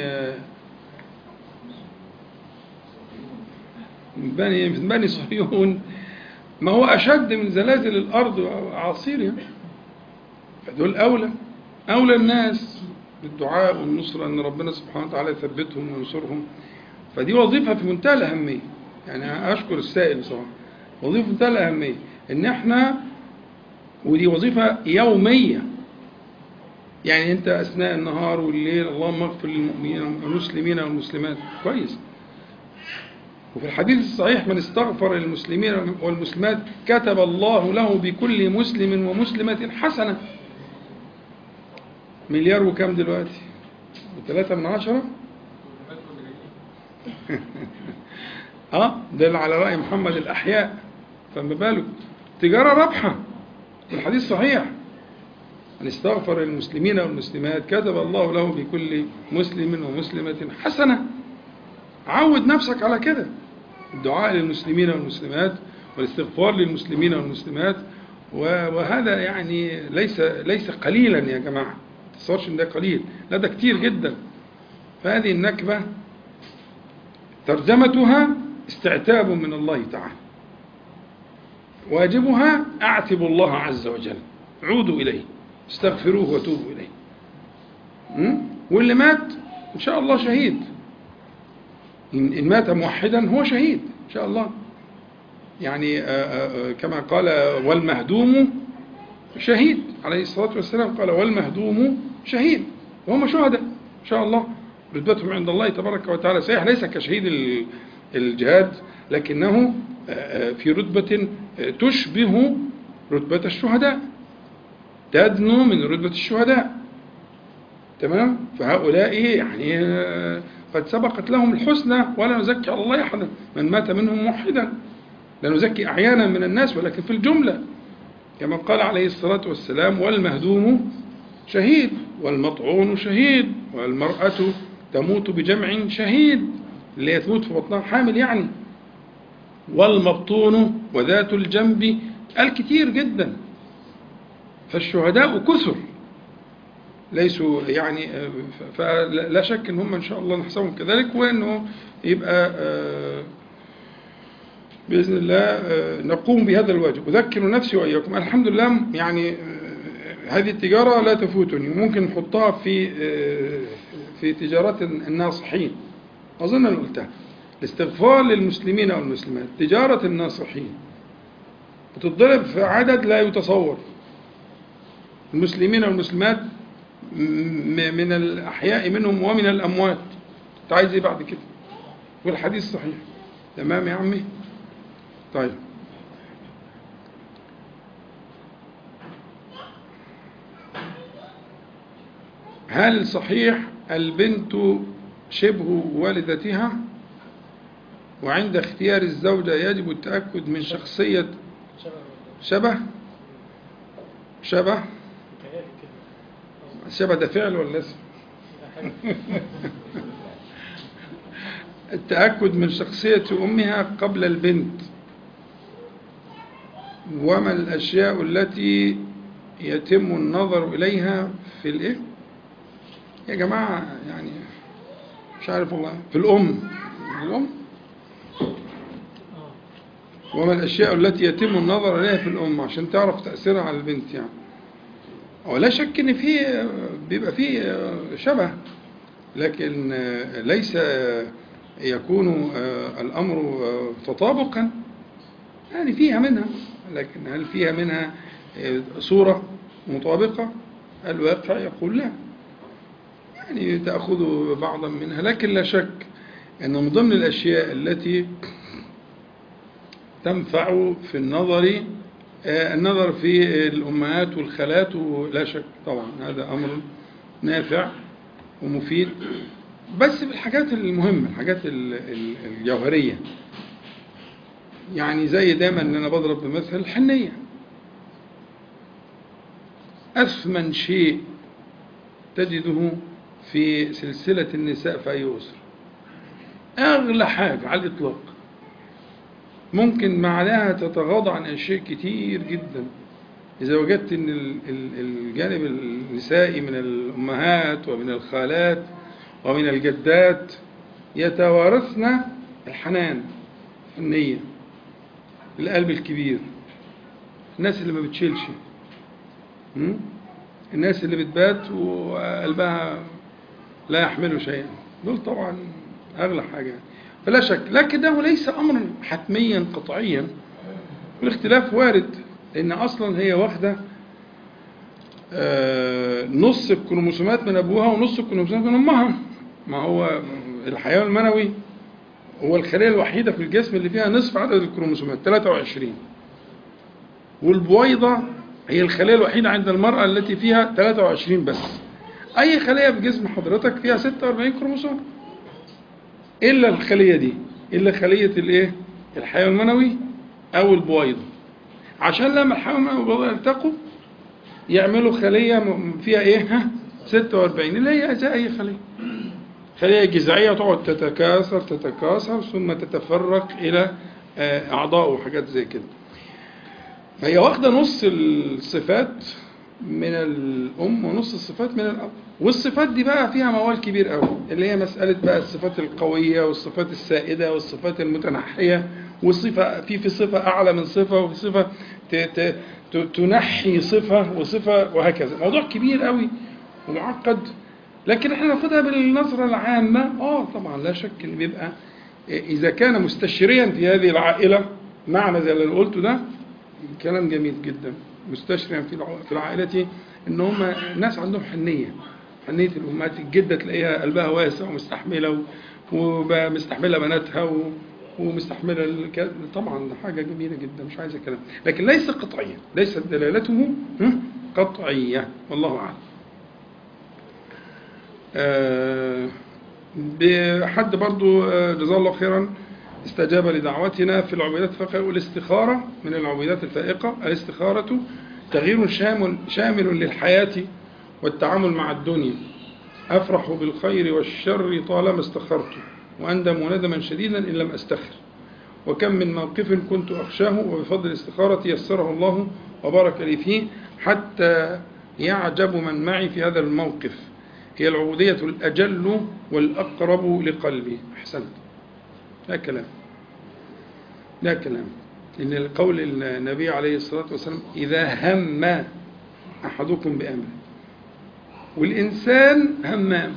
من بني من بني صهيون ما هو أشد من زلازل الأرض وأعاصيرها فدول أولى أولى الناس بالدعاء والنصرة أن ربنا سبحانه وتعالى يثبتهم وينصرهم فدي وظيفة في منتهى الأهمية يعني أشكر السائل صراحة وظيفة في منتهى الأهمية إن إحنا ودي وظيفة يومية يعني أنت أثناء النهار والليل اللهم اغفر للمؤمنين والمسلمين والمسلمات كويس وفي الحديث الصحيح من استغفر للمسلمين والمسلمات كتب الله له بكل مسلم ومسلمة حسنة مليار وكم دلوقتي ثلاثة من عشرة اه دل على رأي محمد الأحياء فما بالك تجارة رابحة الحديث صحيح من استغفر للمسلمين والمسلمات كتب الله له بكل مسلم ومسلمة حسنة عود نفسك على كده الدعاء للمسلمين والمسلمات والاستغفار للمسلمين والمسلمات وهذا يعني ليس ليس قليلا يا جماعة ما تصورش ان ده قليل لا ده كتير جدا فهذه النكبة ترجمتها استعتاب من الله تعالى واجبها اعتب الله عز وجل عودوا إليه استغفروه وتوبوا إليه م? واللي مات إن شاء الله شهيد إن إن مات موحدا هو شهيد إن شاء الله يعني آه، آه، آه، كما قال والمهدوم شهيد عليه الصلاة والسلام قال والمهدوم شهيد وهم شهداء إن شاء الله رتبتهم عند الله تبارك وتعالى صحيح ليس كشهيد ال- الجهاد لكنه آه، آه، في رتبة آه، تشبه رتبة الشهداء تدنو من رتبة الشهداء تمام فهؤلاء يعني آه، قد سبقت لهم الحسنى ولا نزكي على الله أحدا من مات منهم موحدا لا نزكي أعيانا من الناس ولكن في الجملة كما قال عليه الصلاة والسلام والمهدوم شهيد والمطعون شهيد والمرأة تموت بجمع شهيد اللي هي تموت في بطنها حامل يعني والمبطون وذات الجنب الكثير جدا فالشهداء كثر ليسوا يعني آه، ف- فلا شك ان هم ان شاء الله نحسبهم كذلك وانه يبقى آه، باذن الله آه، نقوم بهذا الواجب اذكر نفسي واياكم الحمد لله يعني آه، هذه التجاره لا تفوتني وممكن نحطها في آه، في تجارات الناصحين اظن انا قلتها الاستغفار للمسلمين والمسلمات تجاره الناصحين بتضرب في عدد لا يتصور المسلمين والمسلمات م- من الأحياء منهم ومن الأموات أنت عايز إيه بعد كده والحديث صحيح تمام يا عمي طيب هل صحيح البنت شبه والدتها وعند اختيار الزوجة يجب التأكد من شخصية شبه شبه الشبه ده فعل ولا اسم التأكد من شخصية أمها قبل البنت وما الأشياء التي يتم النظر إليها في الإيه؟ يا جماعة يعني مش عارف والله في الأم الأم وما الأشياء التي يتم النظر إليها في الأم عشان تعرف تأثيرها على البنت يعني ولا شك ان في بيبقى في شبه لكن ليس يكون الامر تطابقا يعني فيها منها لكن هل فيها منها صوره مطابقه الواقع يقول لا يعني تاخذ بعضا منها لكن لا شك ان من ضمن الاشياء التي تنفع في النظر آه، النظر في الأمهات والخالات لا شك طبعا هذا أمر نافع ومفيد بس بالحاجات المهمة الحاجات ال- ال- الجوهرية يعني زي دايما ان انا بضرب بمثل الحنية أثمن شيء تجده في سلسلة النساء في أي أسرة أغلى حاجة على الإطلاق ممكن معناها تتغاضى عن أشياء كتير جدا إذا وجدت أن ال- ال- الجانب النسائي من الأمهات ومن الخالات ومن الجدات يتوارثن الحنان النية القلب الكبير الناس اللي ما بتشيلش م? الناس اللي بتبات وقلبها لا يحمل شيئا دول طبعا أغلى حاجة فلا شك لكنه ليس أمرا حتميا قطعيا والاختلاف وارد لأن أصلا هي واخدة آه، نص الكروموسومات من أبوها ونص الكروموسومات من أمها ما هو الحيوان المنوي هو الخلية الوحيدة في الجسم اللي فيها نصف عدد الكروموسومات 23 والبويضة هي الخلية الوحيدة عند المرأة التي فيها 23 بس أي خلية في جسم حضرتك فيها 46 كروموسوم إلا الخلية دي إلا خلية الإيه؟ الحيوان المنوي أو البويضة عشان لما الحيوان المنوي والبويضة يلتقوا يعملوا خلية م- فيها إيه؟ ها؟ 46 اللي هي زي أي خلية خلية جذعية تقعد تتكاثر تتكاثر ثم تتفرق إلى آه، أعضاء وحاجات زي كده فهي واخدة نص الصفات من الأم ونص الصفات من الأب والصفات دي بقى فيها موال كبير قوي اللي هي مسألة بقى الصفات القوية والصفات السائدة والصفات المتنحية والصفة في في صفة أعلى من صفة وفي صفة ت- ت- ت- تنحي صفة وصفة وهكذا موضوع كبير قوي ومعقد لكن احنا ناخدها بالنظرة العامة اه طبعا لا شك ان بيبقى اذا كان مستشريا في هذه العائلة معنى زي اللي قلته ده كلام جميل جدا مستشريا في الع- في العائلة ان هم ناس عندهم حنية حنية الامهات الجدة تلاقيها قلبها واسع ومستحملة و- ومستحملة بناتها و ومستحملة الك... طبعا ده حاجة جميلة جدا مش عايز كلام لكن ليس قطعيا ليست دلالته هم، قطعية والله أعلم آه، بحد برضو آه، جزاه الله خيرا استجاب لدعوتنا في العبودات فقال والاستخارة من العبودات الفائقة الاستخارة تغيير شامل, شامل للحياة والتعامل مع الدنيا أفرح بالخير والشر طالما استخرت وأندم ندما شديدا إن لم أستخر وكم من موقف كنت أخشاه وبفضل الاستخارة يسره الله وبارك لي فيه حتى يعجب من معي في هذا الموقف هي العبودية الأجل والأقرب لقلبي أحسنت لا كلام لا كلام إن القول النبي عليه الصلاة والسلام إذا هم أحدكم بأمر والإنسان همام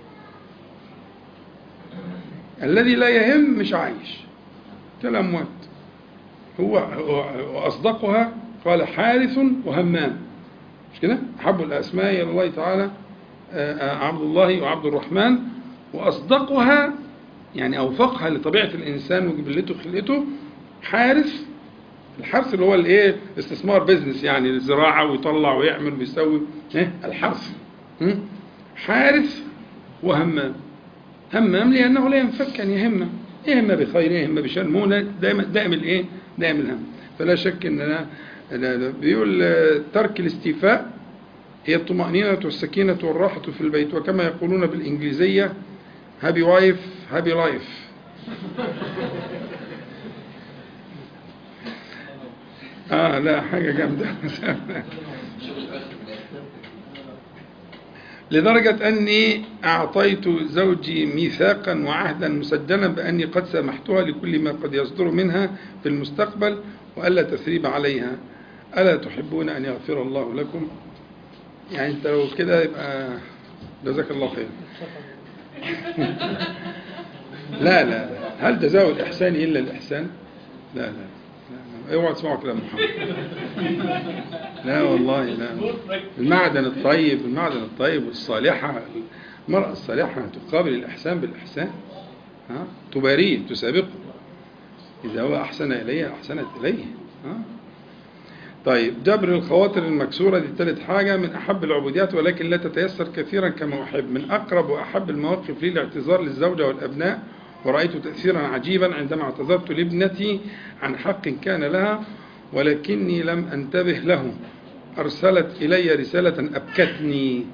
الذي لا يهم مش عايش كالأموات هو هو- وأصدقها قال حارث وهمام مش كده أحب الأسماء إلى الله تعالى آه، آه، عبد الله وعبد الرحمن وأصدقها يعني أوفقها لطبيعة الإنسان وجبلته وخلقته حارث الحرث اللي هو الايه استثمار بيزنس يعني الزراعة ويطلع ويعمل ويسوي ايه الحرث م? حارث وهمام همام لأنه لا ينفك أن يهم يهم بخير يهم بشر مو دائما دائم الايه دائم الهم فلا شك ان أنا لا لا بيقول آه، ترك الاستيفاء هي الطمأنينة والسكينة والراحة في البيت وكما يقولون بالإنجليزية هابي وايف هابي لايف اه لا حاجة جامدة لدرجة أني أعطيت زوجي ميثاقا وعهدا مسجلا بأني قد سامحتها لكل ما قد يصدر منها في المستقبل وألا تثريب عليها ألا تحبون أن يغفر الله لكم يعني أنت لو كده يبقى جزاك الله خير لا لا لا هل جزاء الإحسان إلا الإحسان لا لا لا لا. اوعى تسمعوا كلام محمد لا والله لا المعدن الطيب المعدن الطيب والصالحة المرأة الصالحة تقابل الإحسان بالإحسان ها تباريه تسابقه إذا هو أحسن إليها أحسنت إليه ها طيب جبر الخواطر المكسورة دي ثالث حاجة من أحب العبوديات ولكن لا تتيسر كثيرا كما أحب من أقرب وأحب المواقف لي الاعتذار للزوجة والأبناء ورأيت تأثيرا عجيبا عندما اعتذرت لابنتي عن حق كان لها ولكني لم أنتبه له أرسلت إلي رسالة أبكتني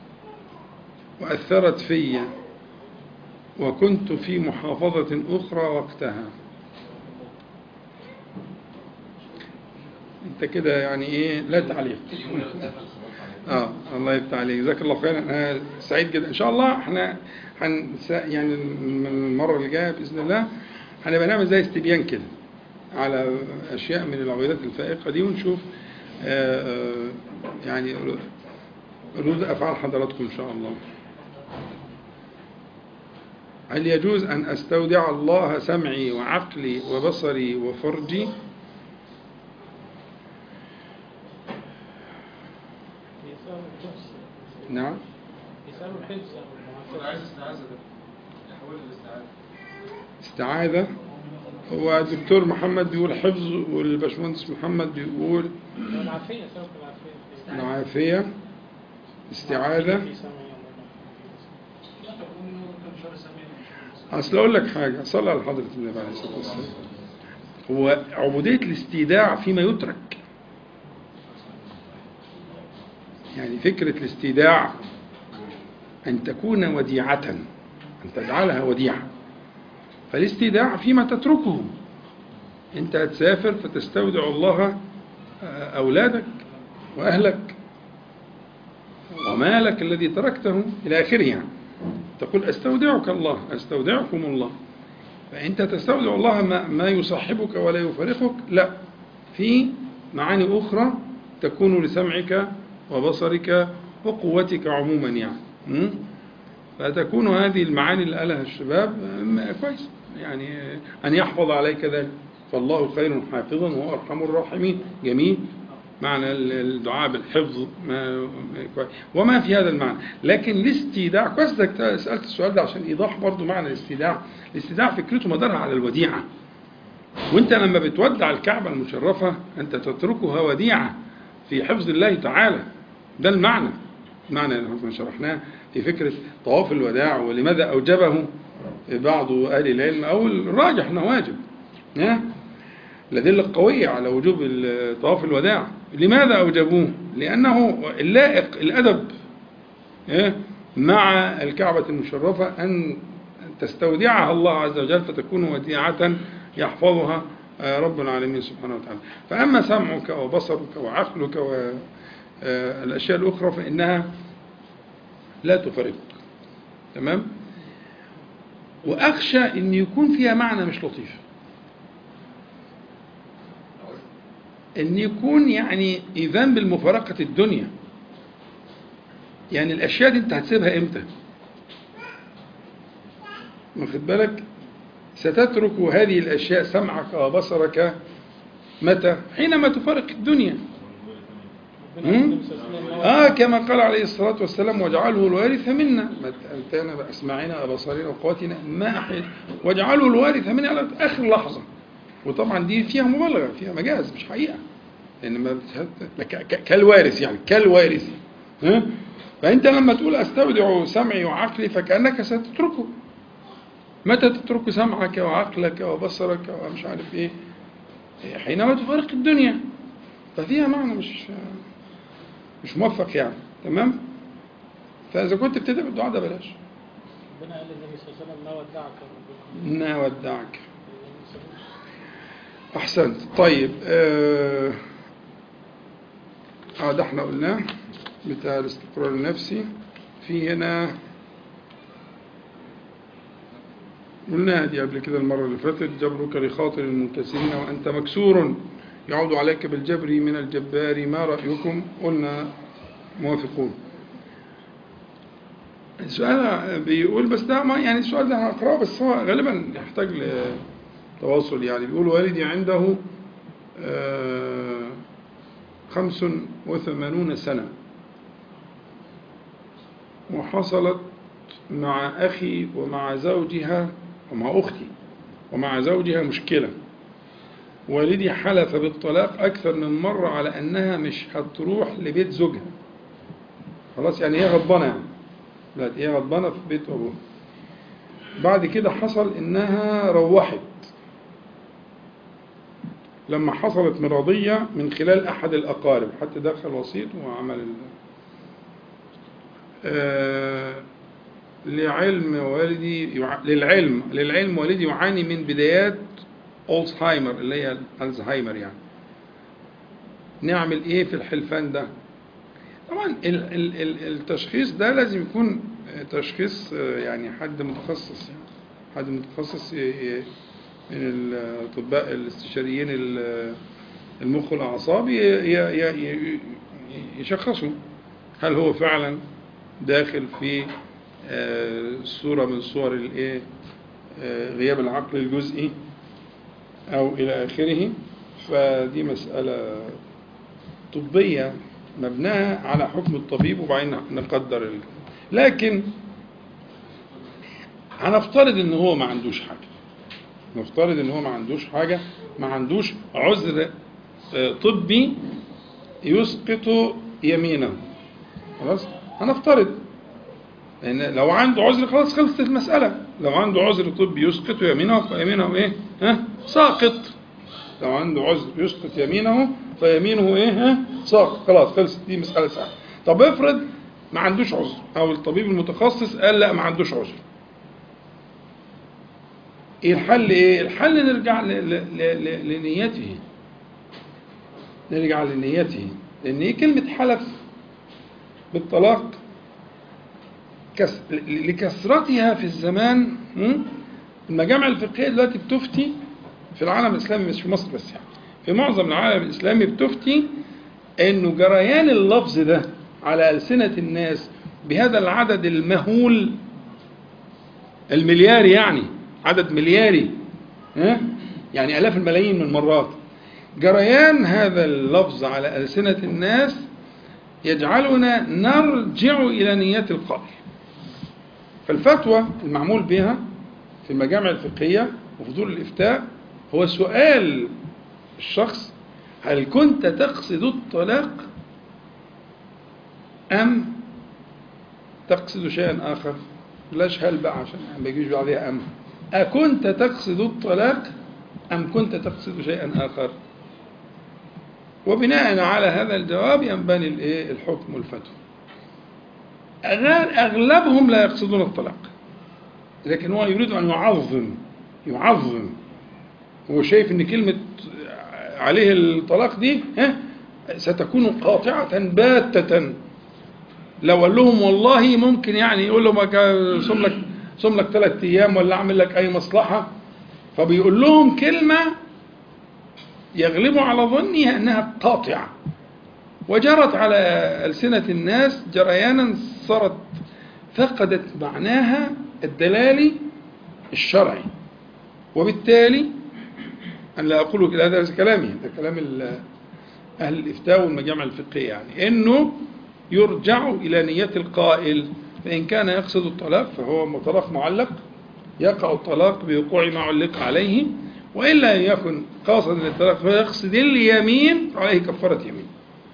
وأثرت في وكنت في محافظة أخرى وقتها انت كده يعني ايه لا تعليق اه الله يفتح عليك جزاك الله خيرا انا سعيد جدا ان شاء الله احنا هن يعني من المره اللي جايه باذن الله هنبقى نعمل زي استبيان كده على أشياء من العقيدات الفائقة دي ونشوف آه، آه، يعني ردود أفعال حضراتكم إن شاء الله هل يجوز أن أستودع الله سمعي وعقلي وبصري وفرجي يسألوا الحفظ نعم يسألوا الحفظ أو أنا عايز المعافاة استعاذة ده يحول الاستعاذة استعاذة هو الدكتور محمد بيقول حفظ والباشمهندس محمد بيقول العافية سبب العافية العافية استعاذة في سمعي الله. أصل أقول لك حاجة صلى على حضرة النبي عليه الصلاة والسلام هو عبودية الاستيداع فيما يترك يعني فكرة الاستيداع أن تكون وديعة أن تجعلها وديعة فالاستيداع فيما تتركه أنت هتسافر فتستودع الله آه، أولادك وأهلك ومالك الذي تركته إلى آخره يعني تقول أستودعك الله أستودعكم الله فأنت تستودع الله ما, ما يصاحبك ولا يفارقك لا في معاني أخرى تكون لسمعك وبصرك وقوتك عموما يعني م? فتكون هذه المعاني اللي قالها الشباب م- كويس يعني أن يحفظ عليك ذلك فالله خير حافظا وهو أرحم الراحمين جميل معنى ال- الدعاء بالحفظ ما كويس. وما في هذا المعنى لكن الاستيداع كويس انك سالت السؤال ده عشان ايضاح برضو معنى الاستيداع الاستيداع فكرته مدارها على الوديعه وانت لما بتودع الكعبه المشرفه انت تتركها وديعه في حفظ الله تعالى ده المعنى المعنى اللي احنا شرحناه في فكره طواف الوداع ولماذا اوجبه بعض اهل العلم او الراجح انه واجب ها؟ الأدلة القوية على وجوب ال- طواف الوداع لماذا أوجبوه؟ لأنه اللائق الأدب إيه؟ مع الكعبة المشرفة أن تستودعها الله عز وجل فتكون وديعة يحفظها آه، رب العالمين سبحانه وتعالى فأما سمعك وبصرك وعقلك والأشياء الأخرى فإنها لا تفارقك تمام؟ وأخشى أن يكون فيها معنى مش لطيف ان يكون يعني ايذان بالمفارقه الدنيا يعني الاشياء دي انت هتسيبها امتى واخد بالك ستترك هذه الاشياء سمعك وبصرك متى حينما تفارق الدنيا ربنا مم؟ يكرم سيدنا النووي. اه كما قال عليه الصلاه والسلام واجعله الوارث منا متعنا باسماعنا وابصارنا وقواتنا ما احييت واجعله الوارث منا على اخر لحظه وطبعا دي فيها مبالغه فيها مجاز مش حقيقه لان ما بتهت- ك- ك- كالوارث يعني كالوارث ها فانت لما تقول استودع سمعي وعقلي فكانك ستتركه متى تترك سمعك وعقلك وبصرك ومش عارف ايه حينما تفارق الدنيا ففيها معنى مش مش موفق يعني تمام فاذا كنت بتدعي بالدعاء ده بلاش ربنا قال للنبي صلى الله عليه وسلم ما ودعك ربك نا ودعك احسنت طيب اه آه، ده احنا قلناه بتاع الاستقرار النفسي في هنا قلناها دي قبل كده المرة اللي فاتت جبرك لخاطر المنكسرين وأنت مكسور يعود عليك بالجبر من الجبار ما رأيكم قلنا موافقون السؤال بيقول بس ده ما يعني السؤال ده هقراه بس هو غالبا يحتاج لتواصل يعني بيقول والدي عنده آه، خمس وثمانون سنة وحصلت مع أخي ومع زوجها ومع أختي ومع زوجها مشكلة والدي حلف بالطلاق أكثر من مرة على أنها مش هتروح لبيت زوجها خلاص يعني هي غضبانة يعني لا هي غضبانة في بيت أبوها بعد كده حصل إنها روحت لما حصلت مرضية من خلال أحد الأقارب حتى دخل وسيط وعمل ال... آه لعلم والدي يع... للعلم للعلم والدي يعاني من بدايات ألزهايمر اللي هي الزهايمر يعني نعمل إيه في الحلفان ده طبعا ال... ال... ال... التشخيص ده لازم يكون تشخيص آه، يعني حد متخصص يعني حد متخصص ي... ي- من الأطباء الاستشاريين ال- المخ والأعصاب ي- ي- ي- يشخصوا هل هو فعلا داخل في آه، صورة من صور الإيه آه، غياب العقل الجزئي أو إلى آخره فدي مسألة طبية مبناها على حكم الطبيب وبعدين نقدر ال... لكن هنفترض ان هو ما عندوش حاجة نفترض ان هو ما عندوش حاجة ما عندوش عذر آه، طبي يسقط يمينه خلاص هنفترض لان لو عنده عذر خلاص خلصت المسألة لو عنده عذر طبي يسقط يمينه فيمينه ايه ها ساقط لو عنده عذر يسقط يمينه فيمينه ايه ها ساقط خلاص خلصت دي مسألة سهلة طب افرض ما عندوش عذر او الطبيب المتخصص قال لا ما عندوش عذر ايه الحل ايه الحل نرجع ل- ل- ل- ل- لنيته نرجع لنيته لان هي كلمة حلف بالطلاق كس... ل- لكثرتها في الزمان م? المجامع الفقهية دلوقتي بتفتي في العالم الإسلامي مش في مصر بس يعني في معظم العالم الإسلامي بتفتي إنه جريان اللفظ ده على ألسنة الناس بهذا العدد المهول الملياري يعني عدد ملياري ها؟ يعني آلاف الملايين من المرات جريان هذا اللفظ على ألسنة الناس يجعلنا نرجع إلى نيات القائل فالفتوى المعمول بها في المجامع الفقهية وفضول الإفتاء هو سؤال الشخص هل كنت تقصد الطلاق أم تقصد شيئا آخر بلاش هل بقى عشان ما يجيش بعدها أم أكنت تقصد الطلاق أم كنت تقصد شيئا آخر وبناء على هذا الجواب ينبني الإيه؟ الحكم والفتوى أغا- أغلبهم لا يقصدون الطلاق لكن هو يريد أن يعظم يعظم هو شايف ان كلمة عليه الطلاق دي ها ستكون قاطعة باتة لو قال لهم والله ممكن يعني يقول لهم أك- صم لك صم لك ثلاث ايام ولا اعمل لك اي مصلحة فبيقول لهم كلمة يغلب على ظنها انها قاطعة وجرت على ألسنة الناس جريانا صارت فقدت معناها الدلالي الشرعي وبالتالي أنا لا أقول كده هذا كلامي ده كلام ال- أهل الإفتاء والمجامع الفقهية يعني إنه يرجع إلى نية القائل فإن كان يقصد الطلاق فهو طلاق معلق يقع الطلاق بوقوع ما علق عليه وإلا يكن قاصدا للطلاق فيقصد اليمين عليه كفارة يمين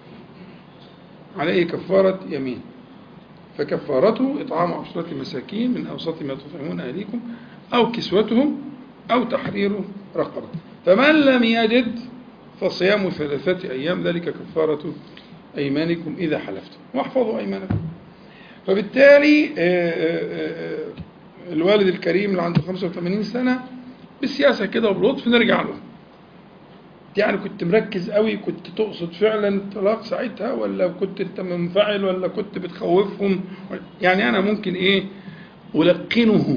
عليه كفارة يمين فكفارته إطعام عشرة مساكين من أوسط ما تطعمون أهليكم أو كسوتهم أو تحرير رقبة فمن لم يجد فصيام ثلاثة أيام ذلك كفارة أيمانكم إذا حلفتم واحفظوا أيمانكم فبالتالي آه، آه، آه، الوالد الكريم اللي عنده 85 سنة بالسياسة كده وبلطف نرجع له يعني كنت مركز قوي كنت تقصد فعلا الطلاق ساعتها ولا كنت انت منفعل ولا كنت بتخوفهم يعني انا ممكن ايه القنه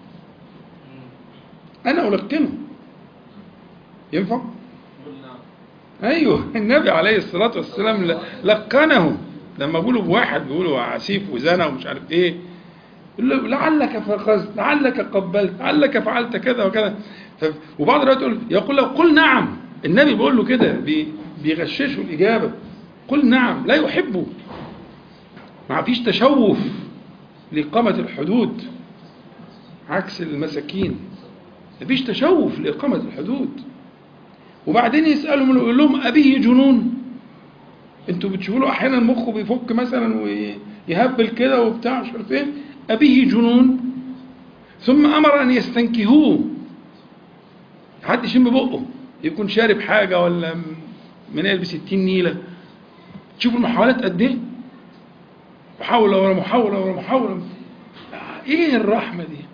انا القنه ينفع قل نعم ايوه النبي عليه الصلاه والسلام ل- لقنه لما بيقولوا بواحد بيقولوا عسيف وزنا ومش عارف ايه يقول له لعلك فخذت لعلك قبلت لعلك فعلت كذا وكذا ف... وبعض الروايات يقول يقول له قل نعم النبي بيقول له كده بي... بيغششه الاجابه قل نعم لا يحبه ما فيش تشوف لإقامة الحدود عكس المساكين ما فيش تشوف لإقامة الحدود وبعدين يسألهم يقول لهم أبيه جنون انتوا بتشوفوا له احيانا مخه بيفك مثلا ويهبل كده وبتاع مش عارف ايه ابيه جنون ثم امر ان يستنكهوه حد يشم بقه يكون شارب حاجه ولا منال ب 60 نيله تشوفوا المحاولات قد ايه محاوله ورا محاوله ورا محاوله ايه الرحمه دي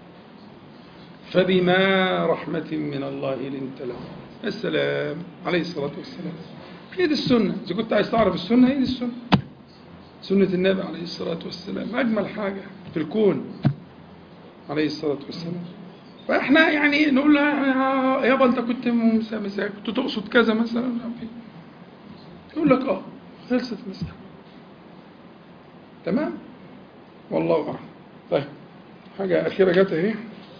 فبما رحمة من الله لنت له السلام عليه الصلاة والسلام هي دي السنة إذا كنت عايز تعرف السنة هي دي السنة سنة النبي عليه الصلاة والسلام أجمل حاجة في الكون عليه الصلاة والسلام فاحنا يعني نقول له يا- يابا انت كنت مس- مس- كنت تقصد كذا مثلا أو في- يقول لك اه خلصت المسألة تمام والله اعلم طيب حاجة أخيرة جت أهي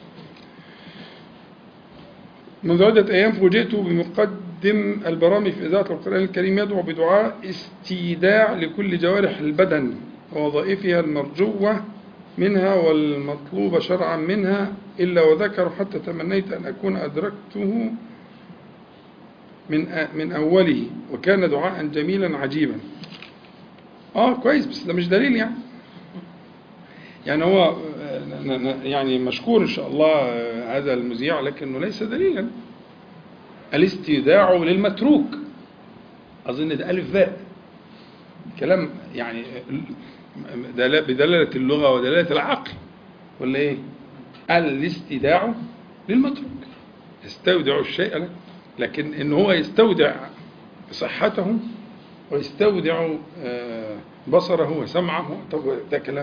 منذ عدة أيام فوجئت بمقدم البرامج في إذاعة القرآن الكريم يدعو بدعاء استيداع لكل جوارح البدن ووظائفها المرجوة منها والمطلوب شرعا منها إلا وذكر حتى تمنيت أن أكون أدركته من من أوله وكان دعاء جميلا عجيبا آه كويس بس ده مش دليل يعني يعني هو آه، ن- ن- يعني مشكور إن شاء الله آه، هذا المذيع لكنه ليس دليلا الاستيداع للمتروك أظن ده ألف باء كلام يعني دل- بدلالة اللغة ودلالة العقل ولا إيه؟ الاستيداع للمتروك يستودع الشيء له لكن إن هو يستودع صحته ويستودع آه، بصره وسمعه طب ده كلام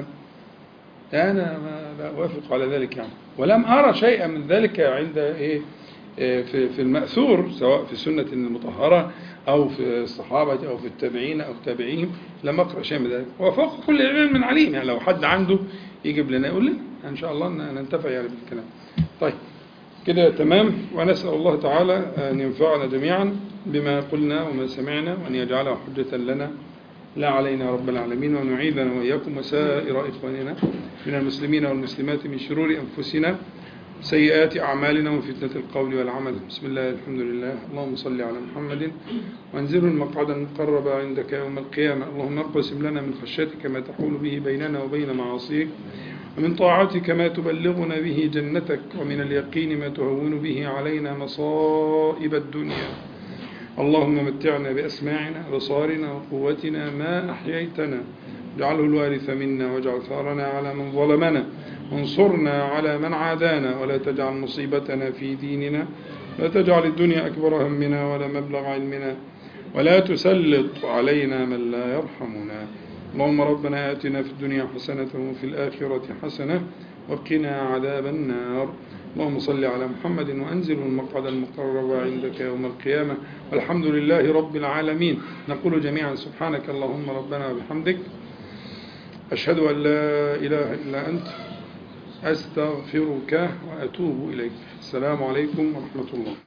أنا ما لا أوافق على ذلك يعني ولم أرى شيئا من ذلك عند إيه إيه في في المأثور سواء في السنة المطهرة أو في الصحابة أو في التابعين أو تابعيهم لم أقرأ شيئا من ذلك وفوق كل علم من عليم يعني لو حد عنده يجيب لنا يقول لنا إن شاء الله ن- ننتفع يعني بالكلام طيب كده تمام ونسأل الله تعالى أن ينفعنا جميعا بما قلنا وما سمعنا وأن يجعله حجة لنا لا علينا رب العالمين وأن يعيذنا وإياكم وسائر إخواننا من المسلمين والمسلمات من شرور أنفسنا سيئات أعمالنا وفتنة القول والعمل بسم الله الحمد لله اللهم صل على محمد وانزل المقعد المقرب عندك يوم القيامة اللهم اقسم لنا من خشيتك ما تحول به بيننا وبين معاصيك ومن طاعتك ما تبلغنا به جنتك ومن اليقين ما تهون به علينا مصائب الدنيا اللهم متعنا بأسماعنا وبصارنا وقوتنا ما أحييتنا اجعله الوارث منا واجعل ثارنا على من ظلمنا وانصرنا على من عادانا ولا تجعل مصيبتنا في ديننا لا تجعل الدنيا أكبر همنا ولا مبلغ علمنا ولا تسلط علينا من لا يرحمنا اللهم ربنا آتنا في الدنيا حسنة وفي الآخرة حسنة وقنا عذاب النار اللهم صل على محمد وأنزل المقعد المقرب عندك يوم القيامة والحمد لله رب العالمين نقول جميعا سبحانك اللهم ربنا وبحمدك أشهد أن لا إله إلا أنت أستغفرك وأتوب إليك السلام عليكم ورحمة الله